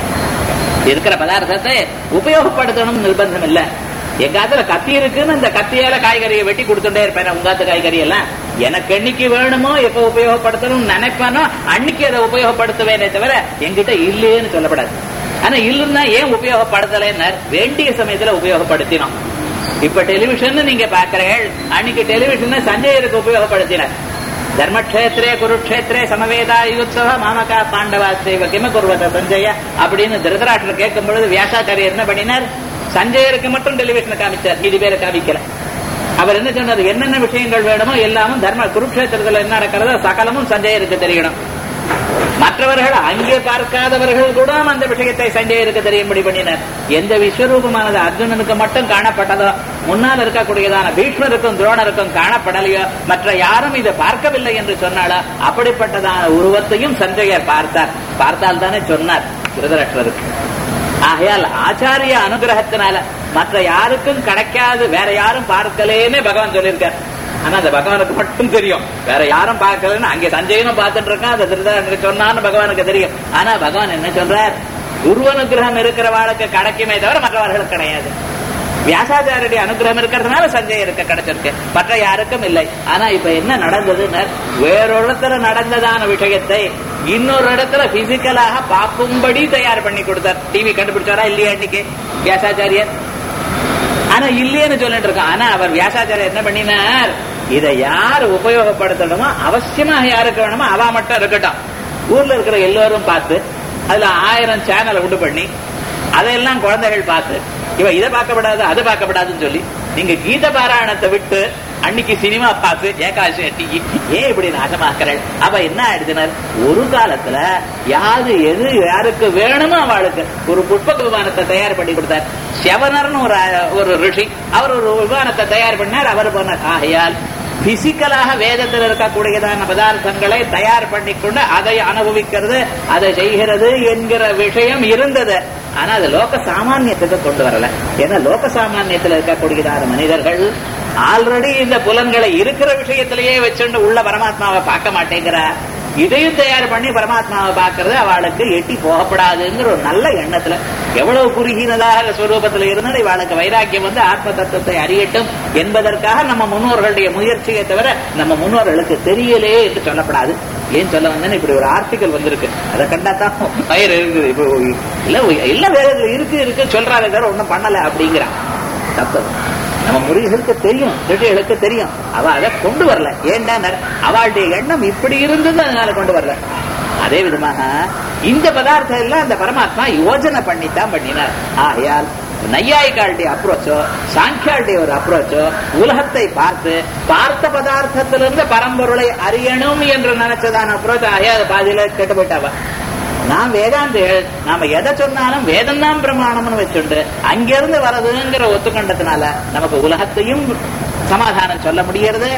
Speaker 1: இருக்கிற பதார்த்தத்தை உபயோகப்படுத்தணும் நிர்பந்தம் இல்ல எங்காத்துல கத்தி இருக்குன்னு அந்த கத்தியால காய்கறியை வெட்டி கொடுத்துட்டே இருப்பேன் உங்காத்து காய்கறி எல்லாம் எனக்கு என்னைக்கு வேணுமோ எப்ப உபயோகப்படுத்தணும் நினைப்பானோ அன்னைக்கு அதை உபயோகப்படுத்துவேனே தவிர என்கிட்ட இல்லையேன்னு சொல்லப்படாது ஆனா இல்லைன்னா ஏன் உபயோகப்படுத்தலைன்னு வேண்டிய சமயத்துல உபயோகப்படுத்தினோம் இப்ப டெலிவிஷன் நீங்க பாக்குறீர்கள் அன்னைக்கு டெலிவிஷன் சஞ்சயருக்கு உபயோகப்படுத்தினார் தர்மக்ஷேத்திரே குருக்ஷேத்திரே சமவேதா யுத்சவ மாமகா பாண்டவா செய்வ கிம குருவத சஞ்சய அப்படின்னு திருதராஷ்டர் கேட்கும் பொழுது வியாசாச்சாரியர் என்ன பண்ணினார் சஞ்சயருக்கு மட்டும் டெலிவிஷனை காமிச்சார் மீதி பேரை காமிக்கல அவர் என்ன சொன்னார் என்னென்ன விஷயங்கள் வேணுமோ எல்லாமும் தர்ம குருக்ஷேத்திரத்துல என்ன நடக்கிறதோ சகலமும் சஞ்சயருக்கு தெரியணும் மற்றவர்கள் அங்கே பார்க்காதவர்கள் கூட அந்த விஷயத்தை சஞ்சயருக்கு தெரியும்படி பண்ணினர் எந்த விஸ்வரூபமானது அர்ஜுனனுக்கு மட்டும் காணப்பட்டதோ முன்னால் இருக்கக்கூடியதான பீஷ்மருக்கும் துரோணருக்கும் காணப்படலையோ மற்ற யாரும் இதை பார்க்கவில்லை என்று சொன்னாலோ அப்படிப்பட்டதான உருவத்தையும் சஞ்சயர் பார்த்தார் பார்த்தால் தானே சொன்னார் திருதரட்சருக்கு ஆகையால் ஆச்சாரிய அனுகிரகத்தினால மற்ற யாருக்கும் கிடைக்காது வேற யாரும் பார்க்கலேன்னு பகவான் சொல்லியிருக்கார் ஆனா அந்த பகவானுக்கு மட்டும் தெரியும் வேற யாரும் பார்க்கலன்னு அங்கே சஞ்சயனும் பார்த்துட்டு இருக்கான் அந்த திருதரனுக்கு சொன்னான்னு பகவானுக்கு தெரியும் ஆனா பகவான் என்ன சொல்றார் குரு அனுகிரகம் இருக்கிற வாழ்க்கை கிடைக்குமே தவிர மற்றவர்களுக்கு கிடையாது வியாசாச்சாரிய அனுகிரகம் இருக்கிறதுனால சஞ்சயருக்கு கிடைச்சிருக்கு மற்ற யாருக்கும் இல்லை ஆனா இப்ப என்ன நடந்ததுன்னு வேறொரு இடத்துல நடந்ததான விஷயத்தை இன்னொரு இடத்துல பிசிக்கலாக பார்க்கும்படி தயார் பண்ணி கொடுத்தார் டிவி கண்டுபிடிச்சாரா இல்லையா இன்னைக்கு வியாசாச்சாரியர் ஆனா இல்லையேன்னு சொல்லிட்டு இருக்கான் ஆனா அவர் வியாசாச்சாரியர் என்ன பண்ணினார் இதை யார் உபயோகப்படுத்தணுமோ அவசியமாக யாருக்கு வேணுமோ அவ மட்டும் இருக்கட்டும் ஊர்ல இருக்கிற எல்லோரும் பார்த்து அதுல ஆயிரம் சேனலை உண்டு பண்ணி அதையெல்லாம் குழந்தைகள் பார்த்து இவ இதை பார்க்கப்படாது அதை பார்க்கப்படாதுன்னு சொல்லி நீங்க கீத பாராயணத்தை விட்டு அன்னைக்கு சினிமா பார்த்து ஏகாசி அட்டிக்கு ஏன் இப்படி நாசமாக்குறாள் அவ என்ன ஆயிடுச்சுனர் ஒரு காலத்துல யாது எது யாருக்கு வேணுமோ அவளுக்கு ஒரு புஷ்பக விமானத்தை தயார் பண்ணி கொடுத்தார் செவனர்னு ஒரு ஒரு ரிஷி அவர் ஒரு விமானத்தை தயார் பண்ணார் அவர் போனார் ஆகையால் பிசிக்கலாக வேதத்தில் இருக்கக்கூடியதான பதார்த்தங்களை தயார் பண்ணிக்கொண்டு அதை அனுபவிக்கிறது அதை செய்கிறது என்கிற விஷயம் இருந்தது ஆனா அது லோக சாமானியத்துக்கு கொண்டு வரல ஏன்னா லோக சாமானியத்தில் இருக்கக்கூடியதான மனிதர்கள் ஆல்ரெடி இந்த புலன்களை இருக்கிற விஷயத்திலேயே வச்சுட்டு உள்ள பரமாத்மாவை பார்க்க மாட்டேங்கிற இதையும் தயார் பண்ணி பரமாத்மாவை பார்க்கறது அவளுக்கு எட்டி போகப்படாதுங்கிற ஒரு நல்ல எண்ணத்துல எவ்வளவு குறுகினதாக ஸ்வரூபத்தில் இருந்தால் இவளுக்கு வைராக்கியம் வந்து ஆத்ம தத்துவத்தை அறியட்டும் என்பதற்காக நம்ம முன்னோர்களுடைய முயற்சியை தவிர நம்ம முன்னோர்களுக்கு தெரியலே என்று சொல்லப்படாது ஏன் சொல்ல வந்தேன்னு இப்படி ஒரு ஆர்டிகல் வந்திருக்கு அதை கண்டா தான் பயிர் இருக்குது இப்போ இல்ல இல்ல வேற இருக்கு இருக்கு சொல்றாரு தவிர ஒன்றும் பண்ணல அப்படிங்கிறான் தப்பு நம்ம முருகர்களுக்கு தெரியும் ரிஷிகளுக்கு தெரியும் அவ அதை கொண்டு வரல ஏன்டா அவளுடைய எண்ணம் இப்படி இருந்தது அதனால கொண்டு வரல அதே விதமாக இந்த பதார்த்தம் எல்லாம் அந்த பரமாத்மா யோஜனை பண்ணித்தான் பண்ணினார் ஆகையால் நையாயிக்காளுடைய அப்ரோச்சோ சாங்கியாளுடைய ஒரு அப்ரோச்சோ உலகத்தை பார்த்து பார்த்த பதார்த்தத்திலிருந்து பரம்பொருளை அறியணும் என்று நினைச்சதான அப்ரோச் ஆகையா பாதியில கெட்டு போயிட்டாவா நான் வேதாந்த நாம எதை சொன்னாலும் வேதம் தான் பிரமாணம்னு வச்சுண்டு அங்கிருந்து வரதுங்கிற ஒத்துக்கண்டதுனால நமக்கு உலகத்தையும் சமாதானம் சொல்ல முடியறது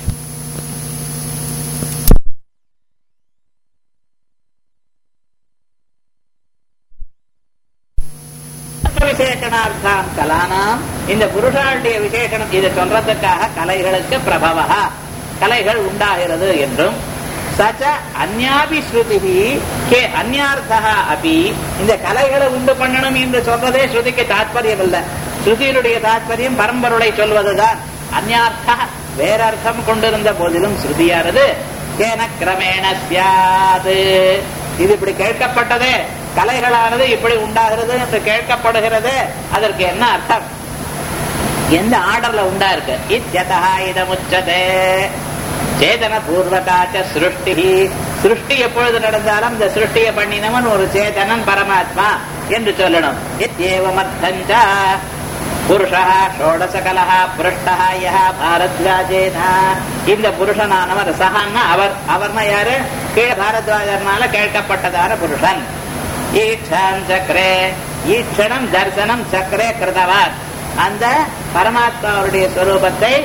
Speaker 1: விசேஷனார்த்தாம் கலானாம் இந்த புருஷாளுடைய விசேஷனம் இதை சொல்றதுக்காக கலைகளுக்கு பிரபவா கலைகள் உண்டாகிறது என்றும் சச்ச அந்யாபி ஸ்ருதி கே அந்யார்த்தா அபி இந்த கலைகளை உண்டு பண்ணணும் என்று சொல்றதே ஸ்ருதிக்கு தாத்பரியம் இல்ல ஸ்ருதியினுடைய தாத்பரியம் பரம்பொருளை சொல்வதுதான் அந்யார்த்தா வேற அர்த்தம் கொண்டிருந்த போதிலும் ஸ்ருதியானது கேன கிரமேண சியாது இது இப்படி கேட்கப்பட்டதே கலைகளானது இப்படி உண்டாகிறது என்று கேட்கப்படுகிறது அதற்கு என்ன அர்த்தம் எந்த ஆர்டர்ல உண்டா இருக்கு இத்தியதா இதமுச்சதே சேதன பூர்வகாச்ச சிருஷ்டி சிருஷ்டி எப்பொழுது நடந்தாலும் இந்த சிருஷ்டியை பண்ணினவன் ஒரு சேதனன் பரமாத்மா என்று சொல்லணும் இத்யேவமர்த்தஞ்ச புருஷா ஷோடசகலா புருஷ்டா யா பாரத்வாஜேன இந்த புருஷனானவர் சஹான்னா அவர் அவர்னா யாரு கீழ பாரத்வாஜர்னால கேட்கப்பட்டதான புருஷன் ஈக்ஷான் சக்கரே ஈக்ஷணம் தர்சனம் சக்கரே கிருதவார் அந்த பரமாத்மாவுடைய ஸ்வரூபத்தை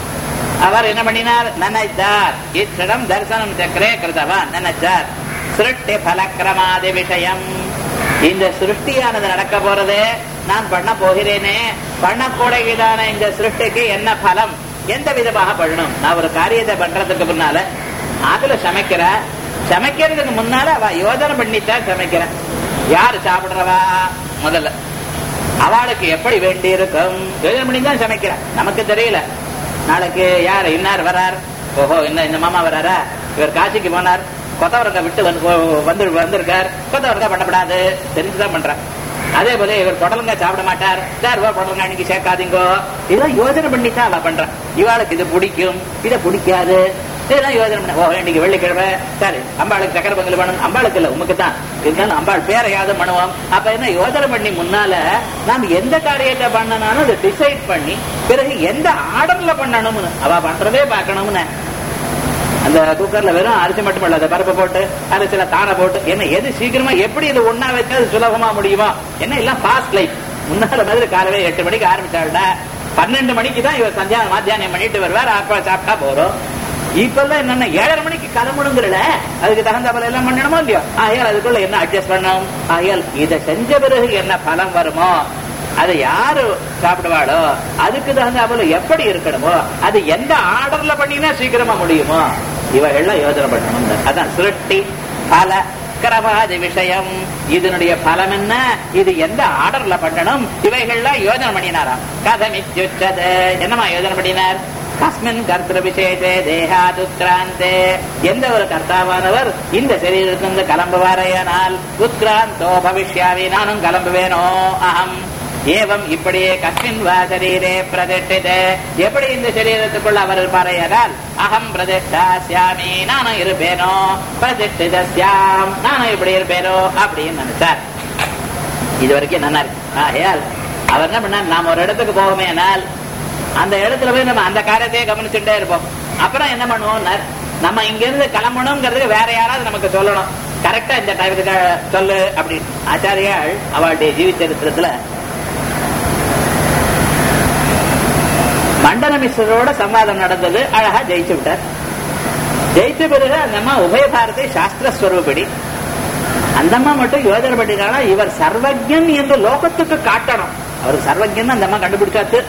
Speaker 1: அவர் என்ன பண்ணினார் நினைத்தார் ஈக்ஷணம் தர்சனம் சக்கரே கிருதவான் நினைச்சார் சிருஷ்டி பலக்கிரமாதி விஷயம் இந்த சிருஷ்டியானது நடக்க போறது நான் பண்ண போகிறேனே பண்ணக்கூடியதான இந்த சிருஷ்டிக்கு என்ன பலம் எந்த விதமாக பண்ணணும் நான் ஒரு காரியத்தை பண்றதுக்கு முன்னால அதுல சமைக்கிற சமைக்கிறதுக்கு முன்னால அவ யோஜனை பண்ணித்தான் சமைக்கிறேன் யாரு சாப்பிடுறவா முதல்ல அவளுக்கு எப்படி வேண்டி இருக்கும் யோஜனை பண்ணி தான் சமைக்கிறேன் நமக்கு தெரியல நாளைக்கு யார் இன்னார் வரார் ஓஹோ என்ன இந்த மாமா வராரா இவர் காசிக்கு போனார் கொத்தவரக்காய் விட்டு வந்து வந்து வந்திருக்கார் கொத்தவரக்காய் பண்ணப்படாது தெரிஞ்சுதான் பண்றேன் அதே போல இவர் புடலங்காய் சாப்பிட மாட்டார் சார் புடலங்காய் இன்னைக்கு சேர்க்காதீங்கோ இதெல்லாம் யோஜனை பண்ணி தான் அவ பண்றான் இவாளுக்கு இது பிடிக்கும் இதை பிடிக்காது இதெல்லாம் யோஜனை பண்ண ஓ இன்னைக்கு வெள்ளிக்கிழமை சரி அம்பாளுக்கு சக்கரை பொங்கல் பண்ணணும் அம்பாளுக்கு இல்ல உமக்கு தான் இருந்தாலும் அம்பாள் பேரையாவது பண்ணுவோம் அப்ப என்ன யோஜனை பண்ணி முன்னால நாம் எந்த காரியத்தை பண்ணனாலும் அதை டிசைட் பண்ணி பிறகு எந்த ஆர்டர்ல பண்ணணும்னு அவ பண்றதே பார்க்கணும்னு அந்த குக்கர்ல வெறும் அரிசி மட்டும் இல்ல பருப்பு போட்டு அரிசியில தானை போட்டு என்ன எது சீக்கிரமா எப்படி இது ஒன்னா வச்சு அது சுலபமா முடியுமோ என்ன எல்லாம் ஃபாஸ்ட் லைஃப் முன்னால மாதிரி காலவே எட்டு மணிக்கு ஆரம்பிச்சாவிட பன்னெண்டு மணிக்கு தான் இவர் சந்தியானம் மாத்தியானம் பண்ணிட்டு வருவார் அப்ப சாப்பிட்டா போறோம் இப்பெல்லாம் என்னன்னா ஏழரை மணிக்கு கிளம்பணுங்கிறல அதுக்கு தகுந்த போல எல்லாம் பண்ணணுமோ இல்லையோ ஆகையால் அதுக்குள்ள என்ன அட்ஜஸ்ட் பண்ணணும் ஆகையால் இதை செஞ்ச பிறகு என்ன பலம் வருமோ அதை யாரு சாப்பிடுவாளோ அதுக்கு தகுந்த போல எப்படி இருக்கணுமோ அது எந்த ஆர்டர்ல பண்ணினா சீக்கிரமா முடியுமோ இவைகள்லாம் யோசனை பண்ணணும் அதான் சிருஷ்டி பல கிரவாதி விஷயம் இதனுடைய பலம் என்ன இது எந்த ஆர்டர்ல பண்ணணும் இவைகள்லாம் யோஜனை பண்ணினாராம் கதமித்யுச்சது என்னமா யோஜனை பண்ணினார் கஸ்மின் கர்த்திர விசேஷே தேகாதுத்கிராந்தே எந்த ஒரு கர்த்தாவானவர் இந்த சரீரத்திலிருந்து கிளம்புவாரையானால் உத்கிராந்தோ பவிஷ்யாமி நானும் கிளம்புவேனோ அகம் ஏவம் இப்படியே கஸ்மின் வா சரீரே பிரதிஷ்டிதே எப்படி இந்த சரீரத்துக்குள்ள அவர் இருப்பாரையானால் அகம் பிரதிஷ்டா சியாமி நானும் இருப்பேனோ பிரதிஷ்டித சியாம் நானும் இப்படி இருப்பேனோ அப்படின்னு நினைச்சார் இது வரைக்கும் நல்லா இருக்கு ஆகையால் அவர் என்ன பண்ணார் நாம் ஒரு இடத்துக்கு போவோமேனால் அந்த இடத்துல போய் நம்ம அந்த காரியத்தையே கவனிச்சுட்டே இருப்போம் அப்புறம் என்ன பண்ணுவோம் நம்ம இங்க இருந்து கிளம்பணுங்கிறதுக்கு வேற யாராவது நமக்கு சொல்லணும் கரெக்டா இந்த டைமுக்கு சொல்லு அப்படி ஆச்சாரியாள் அவளுடைய ஜீவிச்சரித்திரத்துல மண்டன மிஸ்ரோட சம்வாதம் நடந்தது அழகா ஜெயிச்சு விட்டார் ஜெயிச்ச பிறகு அந்த அம்மா உபய பாரதி சாஸ்திரஸ்வரூபடி அந்த அம்மா மட்டும் யோஜனை பண்ணினால இவர் சர்வஜன் என்று லோகத்துக்கு காட்டணும் அவர் சர்வஜன் அந்த அம்மா கண்டுபிடிச்சாச்சு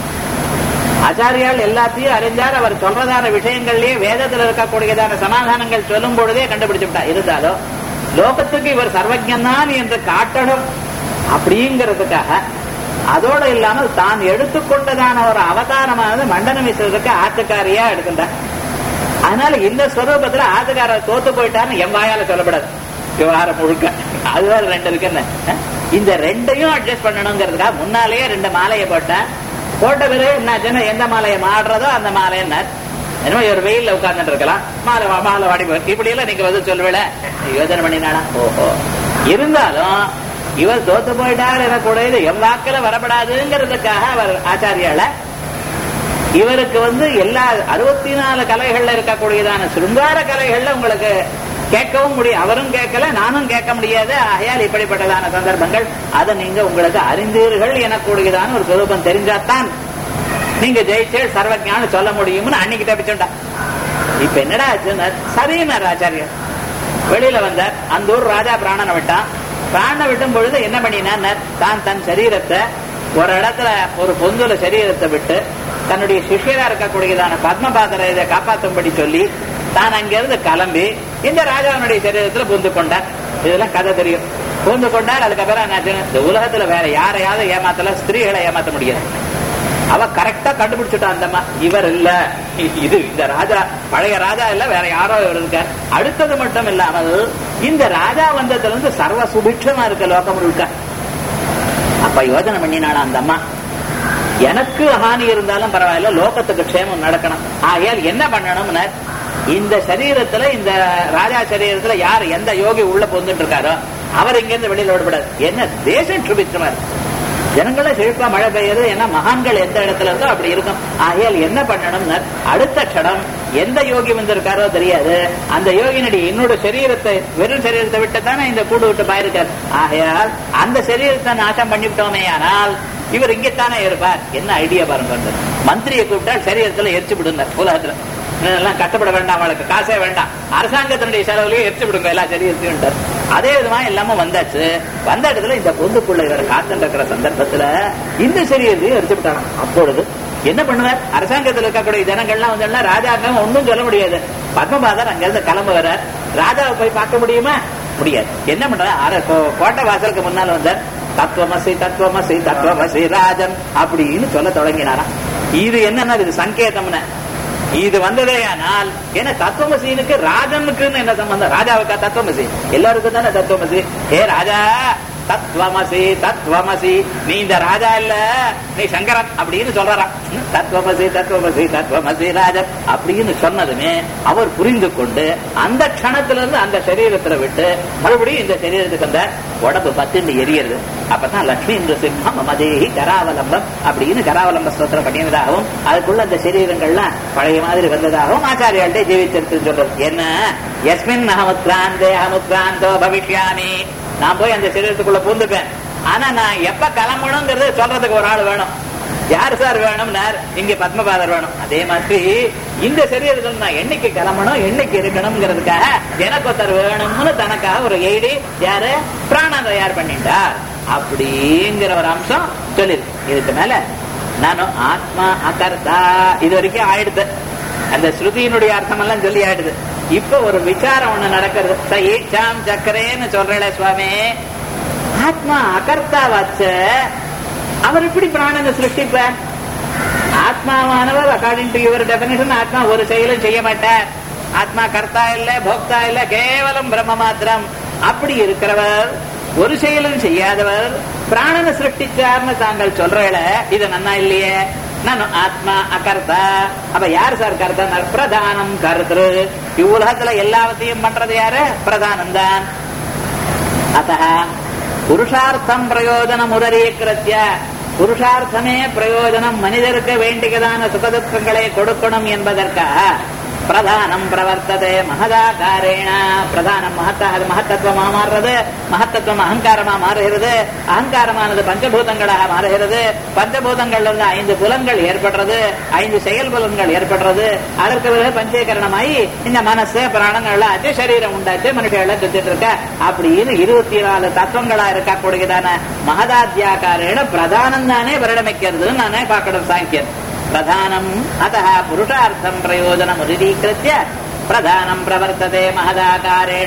Speaker 1: ஆச்சாரியால் எல்லாத்தையும் அறிஞ்சார் அவர் சொல்றதான விஷயங்கள்லயே வேதத்தில் இருக்கக்கூடியதான சமாதானங்கள் சொல்லும் பொழுதே கண்டுபிடிச்சு விட்டா இருந்தாலும் லோகத்துக்கு இவர் சர்வஜன் என்று காட்டணும் அப்படிங்கிறதுக்காக அதோடு இல்லாமல் தான் எடுத்துக்கொண்டதான ஒரு அவதாரமானது மண்டன மிஸ்ரருக்கு ஆத்துக்காரியா எடுக்கின்றார் அதனால இந்த ஸ்வரூபத்துல ஆத்துக்காரர் தோத்து போயிட்டாருன்னு என் வாயால சொல்லப்படாது விவகாரம் முழுக்க அது வேற ரெண்டு இருக்கு என்ன இந்த ரெண்டையும் அட்ஜஸ்ட் பண்ணணுங்கிறதுக்காக முன்னாலேயே ரெண்டு மாலையை போட்டேன் போட்ட பிறகு என்னாச்சுன்னா எந்த மாலையை மாடுறதோ அந்த மாலை என்ன என்னமோ ஒரு வெயில்ல உட்கார்ந்துட்டு இருக்கலாம் மாலை மாலை வாடி இப்படி எல்லாம் நீங்க வந்து சொல்லுவேல யோஜனை பண்ணினானா ஓஹோ இருந்தாலும் இவர் தோத்து போயிட்டார் எனக்கூடியது என் வாக்கில வரப்படாதுங்கிறதுக்காக அவர் ஆச்சாரியால இவருக்கு வந்து எல்லா அறுபத்தி நாலு கலைகள்ல இருக்கக்கூடியதான சுருங்கார கலைகள்ல உங்களுக்கு கேட்கவும் முடியும் அவரும் கேட்கல நானும் கேட்க முடியாது ஆகையால் இப்படிப்பட்டதான சந்தர்ப்பங்கள் அதை நீங்க உங்களுக்கு அறிந்தீர்கள் எனக்கூடியதான ஒரு சுரூபம் தெரிஞ்சாத்தான் நீங்க ஜெயிச்சே சர்வஜான சொல்ல முடியும்னு அன்னைக்கு தப்பிச்சுட்டா இப்ப என்னடா ஆச்சுன்னா சரியினார் ஆச்சாரியர் வெளியில வந்தார் அந்த ஊர் ராஜா பிராணனை விட்டான் பிராணனை விட்டும் பொழுது என்ன பண்ணினார் தான் தன் சரீரத்தை ஒரு இடத்துல ஒரு பொந்துல சரீரத்தை விட்டு தன்னுடைய சிஷியரா இருக்கக்கூடியதான பத்மபாதரை இதை காப்பாற்றும்படி சொல்லி தான் அங்கிருந்து கிளம்பி இந்த ராஜாவினுடைய சரீரத்துல புந்து கொண்டார் இதெல்லாம் கதை தெரியும் புந்து கொண்டார் அதுக்கப்புறம் என்னாச்சு இந்த உலகத்துல வேற யாரையாவது ஏமாத்தல ஸ்திரீகளை ஏமாத்த முடியாது அவ கரெக்டா கண்டுபிடிச்சுட்டா அந்தம்மா இவர் இல்ல இது இந்த ராஜா பழைய ராஜா இல்ல வேற யாரோ இவர் இருக்கார் அடுத்தது மட்டும் இல்லாமல் இந்த ராஜா வந்ததுல இருந்து சர்வ சுபிட்சமா இருக்க லோகம் முழுக்க அப்ப யோஜனை பண்ணினாளா அந்த அம்மா எனக்கு ஹானி இருந்தாலும் பரவாயில்ல லோகத்துக்கு க்ஷேமம் நடக்கணும் ஆகையால் என்ன பண்ணணும்னு இந்த சரீரத்துல இந்த ராஜா சரீரத்துல யார் எந்த யோகி உள்ள பொந்துட்டு இருக்காரோ அவர் இங்க இருந்து வெளியில விடப்படாது என்ன தேசம் சுபித்திரமா இருக்கு ஜனங்கள செழிப்பா மழை பெய்யுது ஏன்னா மகான்கள் எந்த இடத்துல இருந்தோ அப்படி இருக்கும் ஆகையால் என்ன பண்ணணும்னா அடுத்த க்ஷணம் எந்த யோகி வந்திருக்காரோ தெரியாது அந்த யோகினுடைய என்னோட சரீரத்தை வெறும் சரீரத்தை விட்டு தானே இந்த கூடு விட்டு பாயிருக்கார் ஆகையால் அந்த சரீரத்தை நாசம் பண்ணிவிட்டோமே ஆனால் இவர் இங்கத்தானே இருப்பார் என்ன ஐடியா பாருங்க மந்திரியை கூப்பிட்டால் சரீரத்துல எரிச்சு விடுங்க உலகத்துல எல்லாம் கஷ்டப்பட வேண்டாம் அவளுக்கு காசே வேண்டாம் அரசாங்கத்தினுடைய செலவுலயே எரிச்சு விடுங்க எல்லா சரீரத்தையும் அதே விதமா எல்லாமே வந்தாச்சு வந்த இடத்துல இந்த பொந்துக்குள்ள இவர் காத்துட்டு இருக்கிற சந்தர்ப்பத்துல இந்த சரீரத்தையும் எரிச்சு விட்டாங்க அப்பொழுது என்ன பண்ணுவார் அரசாங்கத்தில் இருக்கக்கூடிய ஜனங்கள்லாம் வந்து ராஜாங்க ஒன்றும் சொல்ல முடியாது பத்மபாதர் அங்கிருந்து கிளம்ப வர ராஜாவை போய் பார்க்க முடியுமா முடியாது என்ன பண்ற கோட்டை வாசலுக்கு முன்னால வந்தார் தத்துவமசி தத்துவமசி தத்துவமசி ராஜன் அப்படின்னு சொல்ல தொடங்கினாராம் இது என்னன்னா இது சங்கேதம்னு இது வந்ததே ஆனால் ஏன்னா தத்துவமசீனுக்கு ராஜனுக்குன்னு என்ன சம்பந்தம் ராஜாவுக்கா தத்துவமசி எல்லாருக்கும் தானே தத்துவமசி ஏ ராஜா தத்வமசி தத்வமசி நீ இந்த ராஜா இல்ல நீ சங்கரன் அப்படின்னு சொல்றாராம் தத்துவமசி தத்துவமசி தத்துவமசி ராஜன் அப்படின்னு சொன்னதுமே அவர் புரிந்து கொண்டு அந்த க்ஷணத்துல இருந்து அந்த சரீரத்துல விட்டு மறுபடியும் இந்த சரீரத்துக்கு அந்த உடம்பு பத்துன்னு எரியறது அப்பதான் லட்சுமி இன்று சிம்மம் மதேகி கராவலம்பம் அப்படின்னு கராவலம்ப ஸ்தோத்திரம் பண்ணியதாகவும் அதுக்குள்ள அந்த சரீரங்கள்லாம் பழைய மாதிரி வந்ததாகவும் ஆச்சாரியாள்கிட்ட ஜீவிச்சிருக்கு சொல்றது என்ன எஸ்மின் அகமுத்ராந்தே அகமுத்ராந்தோ பவிஷ்யாமி நான் போய் அந்த சரீரத்துக்குள்ள பூந்துப்பேன் ஆனா நான் எப்ப கிளம்பணுங்கிறது சொல்றதுக்கு ஒரு ஆள் வேணும் யார் சார் வேணும்னார் இங்க பத்மபாதர் வேணும் அதே மாதிரி இந்த சரீரத்தில் நான் என்னைக்கு கிளம்பணும் என்னைக்கு இருக்கணும்ங்கிறதுக்காக எனக்கு ஒருத்தர் வேணும்னு தனக்காக ஒரு எய்டி யாரு பிராணம் தயார் பண்ணிட்டார் அப்படிங்கிற ஒரு அம்சம் சொல்லிருக்கு இதுக்கு மேல நானும் ஆத்மா அகர்த்தா இது வரைக்கும் ஆயிடுது அந்த ஸ்ருதியினுடைய அர்த்தம் எல்லாம் சொல்லி ஆயிடுது இப்ப ஒரு விசாரம் ஒண்ணு நடக்கிறது ச ஈச்சாம் சக்கரேன்னு சொல்றேன் சுவாமி ஆத்மா அகர்த்தா வச்ச அவர் எப்படி பிராணனை சிருஷ்டிப்பார் ஆத்மாவானவர் அக்கார்டிங் டு யுவர் டெபினேஷன் ஆத்மா ஒரு செயலும் செய்ய மாட்டார் ஆத்மா கர்த்தா இல்ல போக்தா இல்ல கேவலம் பிரம்ம மாத்திரம் அப்படி இருக்கிறவர் ஒரு செயலும் செய்யாதவர் பிராணனை சிருஷ்டிச்சார்னு தாங்கள் சொல்றேல இது நன்னா இல்லையே நான் ஆத்மா அகர்த்தா அப்ப யார் சார் கர்த்தா பிரதானம் கருத்து இவ்வுலகத்துல எல்லாவற்றையும் பண்றது யாரு பிரதானம் தான் அத்த புருஷார்த்தம் பிரயோஜனம் உதரீக்கிருத்திய புருஷார்த்தமே பிரயோஜனம் மனிதருக்கு வேண்டியதான சுகதுக்கங்களை கொடுக்கணும் என்பதற்காக பிரதானம் பிரவர்த்ததே மகதாகாரேண பிரதானம் மகத்தா அது மகத்தத்துவமா மாறுறது மகத்தத்துவம் அகங்காரமா மாறுகிறது அகங்காரமானது பஞ்சபூதங்களாக மாறுகிறது பஞ்சபூதங்கள்ல இருந்து ஐந்து புலன்கள் ஏற்படுறது ஐந்து செயல் புலன்கள் ஏற்படுறது அதற்கு பிறகு பஞ்சீகரணமாயி இந்த மனசு பிராணங்கள் ஆச்சு சரீரம் உண்டாச்சு மனுஷங்களை சுத்திட்டு இருக்க அப்படின்னு இருபத்தி நாலு தத்துவங்களா இருக்கக்கூடியதான மகதாத்தியாக்காரேன பிரதானம் தானே வருடமைக்கிறதுன்னு நானே பார்க்கணும் சாங்கியம் பிரதானம் அத்த புருஷார்த்தம் பிரயோஜனம் உதிரீகிருத்திய பிரதானம் பிரவர்த்ததே மகதாகாரேண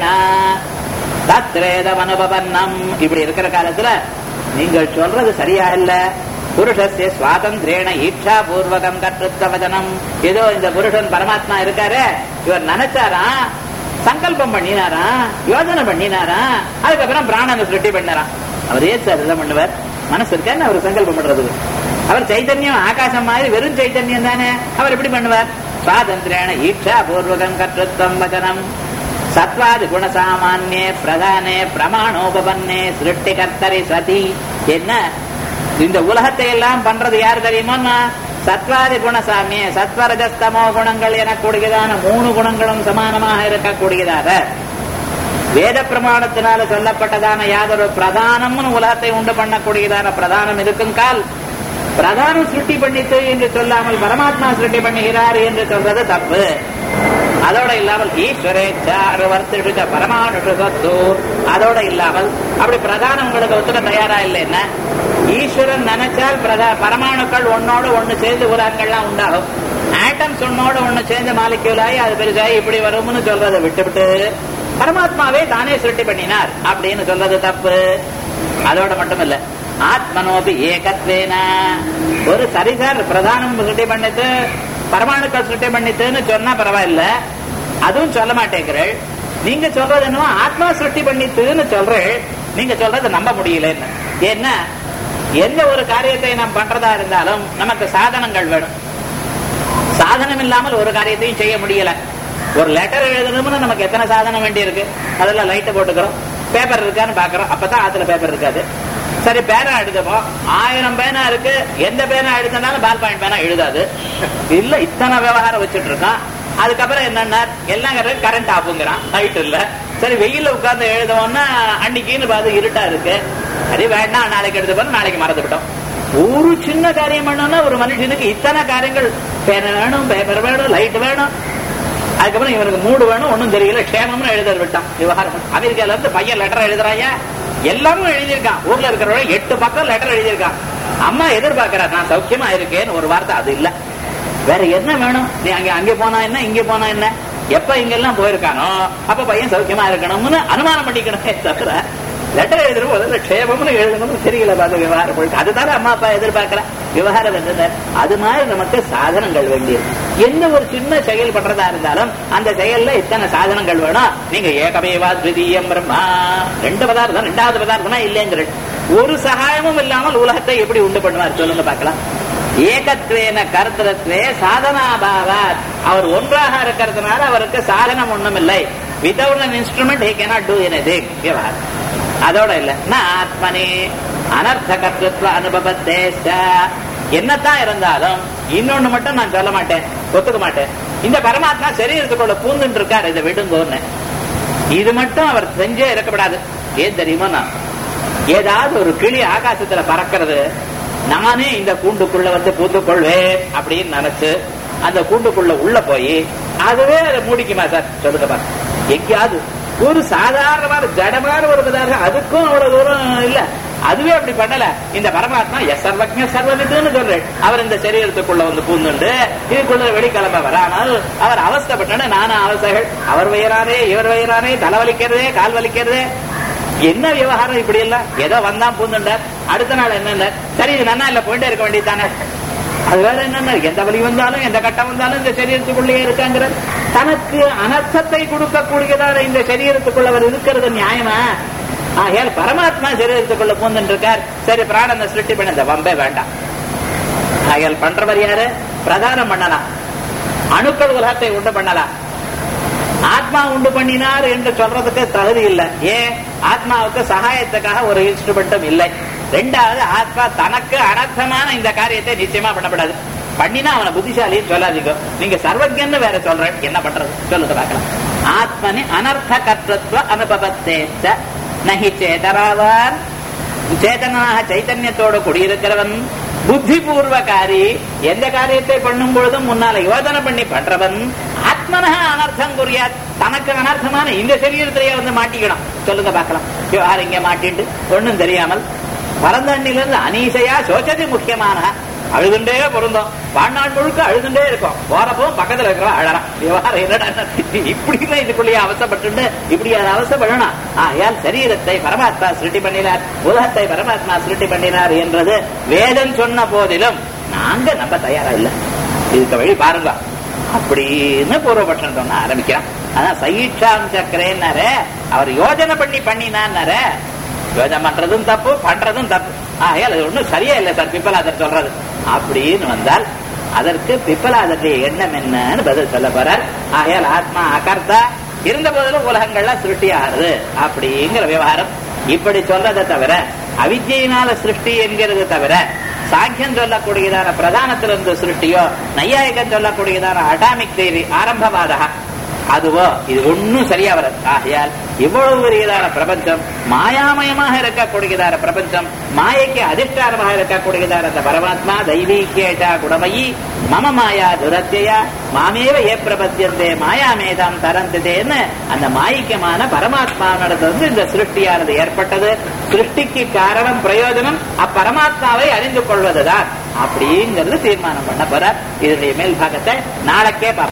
Speaker 1: தத்ரேதமனுபவன்னம் இப்படி இருக்கிற காலத்துல நீங்கள் சொல்றது சரியா இல்ல புருஷஸ்ய சுவாதந்திரேன ஈட்சா பூர்வகம் கற்றுத்த வச்சனம் ஏதோ இந்த புருஷன் பரமாத்மா இருக்காரு இவர் நினைச்சாரா சங்கல்பம் பண்ணினாரா யோஜனை பண்ணினாரா அதுக்கப்புறம் பிராணனை சிருஷ்டி பண்ணாராம் அவர் ஏன் சார் இதெல்லாம் பண்ணுவார் மனசு இருக்கான்னு அவர் சங்கல்பம் பண்றதுக்கு அவர் சைத்தன்யம் ஆகாசம் மாதிரி வெறும் சைத்தன்யம் தானே அவர் எப்படி பண்ணுவார் சுவாதந்திரேன ஈட்சா பூர்வகம் கற்றுத்தம் வச்சனம் சத்வாதி குணசாமான்யே பிரதானே பிரமாணோபவன்னே சிருஷ்டி கர்த்தரி சதி என்ன இந்த உலகத்தை எல்லாம் பண்றது யார் தெரியுமோன்னா சத்வாதி குணசாமிய சத்வரஜஸ்தமோ குணங்கள் எனக்கூடியதான மூணு குணங்களும் சமானமாக இருக்கக்கூடியதாக வேத பிரமாணத்தினால சொல்லப்பட்டதான யாதொரு பிரதானம்னு உலகத்தை உண்டு பண்ணக்கூடியதான பிரதானம் இருக்கும் கால் பிரதானம் சிருஷ்டி பண்ணித்து என்று சொல்லாமல் பரமாத்மா சிருஷ்டி பண்ணுகிறார் என்று சொல்றது தப்பு அதோட இல்லாமல் ஈஸ்வரேச்சார்வர்த்திடுச்ச பரமானுஷ சொத்து அதோட இல்லாமல் அப்படி பிரதானம் உங்களுக்கு ஒத்துக்க தயாரா இல்லைன்னா ஈஸ்வரன் நினைச்சால் பிரதா பரமாணுக்கள் ஒன்னோடு ஒண்ணு சேர்ந்து உலகங்கள்லாம் உண்டாகும் ஆட்டம்ஸ் ஒன்னோட ஒண்ணு சேர்ந்து மாலிக்யூலாகி அது பெருசாகி இப்படி வரும்னு சொல்றதை விட்டுவிட்டு பரமாத்மாவே தானே சிருஷ்டி பண்ணினார் அப்படின்னு சொல்றது தப்பு அதோட மட்டும் இல்ல ஆத்மனோபி ஏகத்வேன ஒரு சரிசார் பிரதானம் சிருஷ்டி பண்ணிட்டு பரமாணுக்கள் சிருஷ்டி பண்ணிட்டுன்னு சொன்னா பரவாயில்ல அதுவும் சொல்ல மாட்டேங்கிறள் நீங்க சொல்றது என்னவோ ஆத்மா சிருஷ்டி பண்ணிட்டுன்னு சொல்றேன் நீங்க சொல்றது நம்ப முடியலன்னு ஏன்னா எந்த ஒரு காரியத்தை நாம் பண்றதா இருந்தாலும் நமக்கு சாதனங்கள் வேணும் சாதனம் இல்லாமல் ஒரு காரியத்தையும் செய்ய முடியல ஒரு லெட்டர் எழுதணும்னு நமக்கு எத்தனை சாதனம் வேண்டி இருக்கு அதெல்லாம் லைட்டை போட்டுக்கிறோம் பேப்பர் இருக்கான்னு பாக்குறோம் அப்பதான் ஆத்துல பேப்பர் இருக்காது சரி பேனா எழுதுவோம் ஆயிரம் பேனா இருக்கு எந்த பேனா எழுதினாலும் பால் பாயிண்ட் பேனா எழுதாது இல்ல இத்தனை விவகாரம் வச்சுட்டு இருக்கான் அதுக்கப்புறம் என்னன்னா எல்லாம் கரண்ட் ஆஃபுங்கிறான் லைட் இல்ல சரி வெயில்ல உட்கார்ந்து எழுதுவோம்னா அன்னைக்குன்னு பார்த்து இருட்டா இருக்கு சரி வேண்டாம் நாளைக்கு எடுத்து போறோம் நாளைக்கு மறந்து விட்டோம் ஒரு சின்ன காரியம் பண்ணணும்னா ஒரு மனுஷனுக்கு இத்தனை காரியங்கள் பேன வேணும் பேப்பர் வேணும் லைட் வேணும் அதுக்கப்புறம் இவனுக்கு மூடு வேணும் ஒன்னும் தெரியல க்ஷேமம்னு எழுத விட்டான் விவகாரம் அமெரிக்கால இருந்து பையன் லெட்டர் எழுதுறாயா எல்லாரும் எழுதியிருக்கான் ஊர்ல இருக்கிறவங்க எட்டு பக்கம் லெட்டர் எழுதியிருக்கான் அம்மா எதிர்பார்க்கிறா நான் சௌக்கியமா இருக்கேன்னு ஒரு வார்த்தை அது இல்ல வேற என்ன வேணும் நீ அங்க அங்க போனா என்ன இங்க போனா என்ன எப்ப இங்கெல்லாம் போயிருக்கானோ அப்ப பையன் சௌக்கியமா இருக்கணும்னு அனுமானம் பண்ணிக்கணுமே தவிர லெட்டர் எழுதுற போது க்ஷேமம்னு எழுதணும்னு தெரியல பார்த்து விவகாரம் போயிட்டு அதுதானே அம்மா அப்பா எதிர்பார்க்கிற விவகாரம் என்னது அது மாதிரி நமக்கு சாதனங்கள் வேண்டியது எந்த ஒரு சின்ன செயல் பண்றதா இருந்தாலும் அந்த செயல்ல இத்தனை சாதனங்கள் வேணும் நீங்க ஏகமேவா திவிதீயம் பிரம்மா ரெண்டு பதார்த்தம் ரெண்டாவது பதார்த்தமா இல்லைங்கிற ஒரு சகாயமும் இல்லாமல் உலகத்தை எப்படி உண்டு பண்ணுவார் சொல்லுங்க பார்க்கலாம் ஏகத்வேன கர்த்தத்வே சாதனாபாவாத் அவர் ஒன்றாக இருக்கிறதுனால அவருக்கு சாதனம் ஒண்ணும் இல்லை without an instrument he cannot do anything விவகாரம் அதோட இல்ல நான் ஆத்மனே அனர்த்த கர்த்தத்வ அனுபவத்தே என்னத்தான் இருந்தாலும் இன்னொன்னு மட்டும் நான் சொல்ல மாட்டேன் ஒத்துக்க மாட்டேன் இந்த பரமாத்மா சரீரத்துக்குள்ள பூந்துட்டு இருக்காரு இதை விடுங்கோன்னு இது மட்டும் அவர் செஞ்சே இருக்கப்படாது ஏன் தெரியுமா நான் ஏதாவது ஒரு கிளி ஆகாசத்துல பறக்கிறது நானே இந்த கூண்டுக்குள்ள வந்து பூந்து கொள்வேன் அப்படின்னு நினைச்சு அந்த கூண்டுக்குள்ள உள்ள போய் அதுவே அதை மூடிக்குமா சார் சொல்லுங்க பாரு எங்கேயாவது ஒரு சாதாரணமான ஜடமான ஒரு பதார்த்தம் அதுக்கும் அவ்வளவு தூரம் இல்ல அதுவே அப்படி பண்ணல இந்த பரமாத்மா எஸ் சர்வஜ சர்வவிதுன்னு சொல்றேன் அவர் இந்த சரீரத்துக்குள்ள வந்து பூந்துண்டு இதுக்குள்ள வெளிக்கிளம்ப வரானால் அவர் அவஸ்தப்பட்டு நானும் அவஸ்தைகள் அவர் வயிறானே இவர் வயிறானே தலை வலிக்கிறதே கால் வலிக்கிறதே என்ன விவகாரம் இப்படி எல்லாம் ஏதோ வந்தான் பூந்துண்டார் அடுத்த நாள் என்னென்ன சரி இது நன்னா இல்ல போயிட்டே இருக்க வேண்டியதானே அது வேற என்னன்னா எந்த வழி வந்தாலும் எந்த கட்டம் வந்தாலும் இந்த சரீரத்துக்குள்ளேயே இருக்காங்கிற தனக்கு அனர்த்தத்தை கொடுக்கக்கூடியதான இந்த சரீரத்துக்குள்ள அவர் இருக்கிறது நியாயமா ஆகையால் பரமாத்மா சரீரத்துக்குள்ள பூந்துட்டு இருக்கார் சரி பிராணனை சிருஷ்டி பண்ண இந்த வம்பே வேண்டாம் ஆகையால் பண்றவர் யாரு பிரதானம் பண்ணலாம் அணுக்கள் உலகத்தை உண்டு பண்ணலாம் ஆத்மா உண்டு பண்ணினார் என்று சொல்றதுக்கு தகுதி இல்லை ஏன் ஆத்மாவுக்கு சகாயத்துக்காக ஒரு இன்ஸ்ட்ருமெண்ட்டும் இல்லை ரெண்டாவது ஆத்மா தனக்கு அனர்த்தமான இந்த காரியத்தை நிச்சயமா பண்ணப்படாது பண்ணினா அவனை புத்திசாலின்னு சொல்லாதீங்க நீங்க சர்வஜன்னு வேற சொல்றேன் என்ன பண்றது சொல்லுங்க பார்க்கலாம் ஆத்மனி அனர்த்த கர்த்தத்துவ அனுபவத்தேத்த நகி சேதராவார் சேதனாக சைத்தன்யத்தோடு குடியிருக்கிறவன் புத்திபூர்வகாரி எந்த காரியத்தை பண்ணும் பொழுதும் முன்னால யோஜனை பண்ணி பண்றவன் ஆத்மனக அனர்த்தம் குறியாத் தனக்கு அனர்த்தமான இந்த சரீரத்திலேயே வந்து மாட்டிக்கணும் சொல்லுங்க பார்க்கலாம் யார் இங்க மாட்டிட்டு ஒண்ணும் தெரியாமல் பரந்தண்ணிலிருந்து அனீசையா சோச்சதி முக்கியமான அழுதுண்டே பொருந்தோம் வாழ்நாள் முழுக்க அழுதுண்டே இருக்கும் போறப்போ பக்கத்துல இருக்கிற அழறான் விவகாரம் என்னடா இப்படிதான் இதுக்குள்ளேயே அவசப்பட்டு இப்படி அவசப்படணும் ஆகையால் சரீரத்தை பரமாத்மா சிருஷ்டி பண்ணினார் உலகத்தை பரமாத்மா சிருஷ்டி பண்ணினார் என்றது வேதம் சொன்ன போதிலும் நாங்க நம்ப தயாரா இல்ல இதுக்கு வழி பாருங்க அப்படின்னு பூர்வபட்சம் சொன்ன ஆரம்பிக்கிறான் அதான் சைஷாம் சக்கரேன்னாரு அவர் யோஜனை பண்ணி பண்ணினாரு யோஜனை பண்றதும் தப்பு பண்றதும் தப்பு ஆகையால் அது ஒண்ணும் சரியா இல்லை சார் பிப்பலாதர் சொல்றது அப்படின்னு வந்தால் அதற்கு பிப்பலாதருடைய எண்ணம் என்னன்னு பதில் சொல்ல போறார் ஆகையால் ஆத்மா அகர்த்தா இருந்த போதிலும் உலகங்கள்லாம் சிருஷ்டி ஆகுது அப்படிங்கிற விவகாரம் இப்படி சொல்றதை தவிர அவித்யினால சிருஷ்டி என்கிறது தவிர சாங்கியம் சொல்லக்கூடியதான பிரதானத்திலிருந்து சிருஷ்டியோ நையாயிகம் சொல்லக்கூடியதான அட்டாமிக் தேரி ஆரம்பவாதா அதுவோ இது ஒன்னும் சரியா வராது ஆகையால் இவ்வளவு பெரியதான பிரபஞ்சம் மாயாமயமாக இருக்கக்கூடியதான பிரபஞ்சம் மாயைக்கு அதிஷ்டானமாக இருக்கக்கூடியதான அந்த பரமாத்மா தெய்வீகேஷா குணமயி மம மாயா துரத்தியா மாமேவ ஏ பிரபத்தியந்தே மாயாமேதாம் தரந்ததேன்னு அந்த மாயிக்கமான பரமாத்மாவிடத்திலிருந்து இந்த சிருஷ்டியானது ஏற்பட்டது சிருஷ்டிக்கு காரணம் பிரயோஜனம் அப்பரமாத்மாவை அறிந்து கொள்வதுதான் அப்படிங்கிறது தீர்மானம் பண்ண போற இதனுடைய மேல் பாகத்தை நாளைக்கே பார்ப்போம்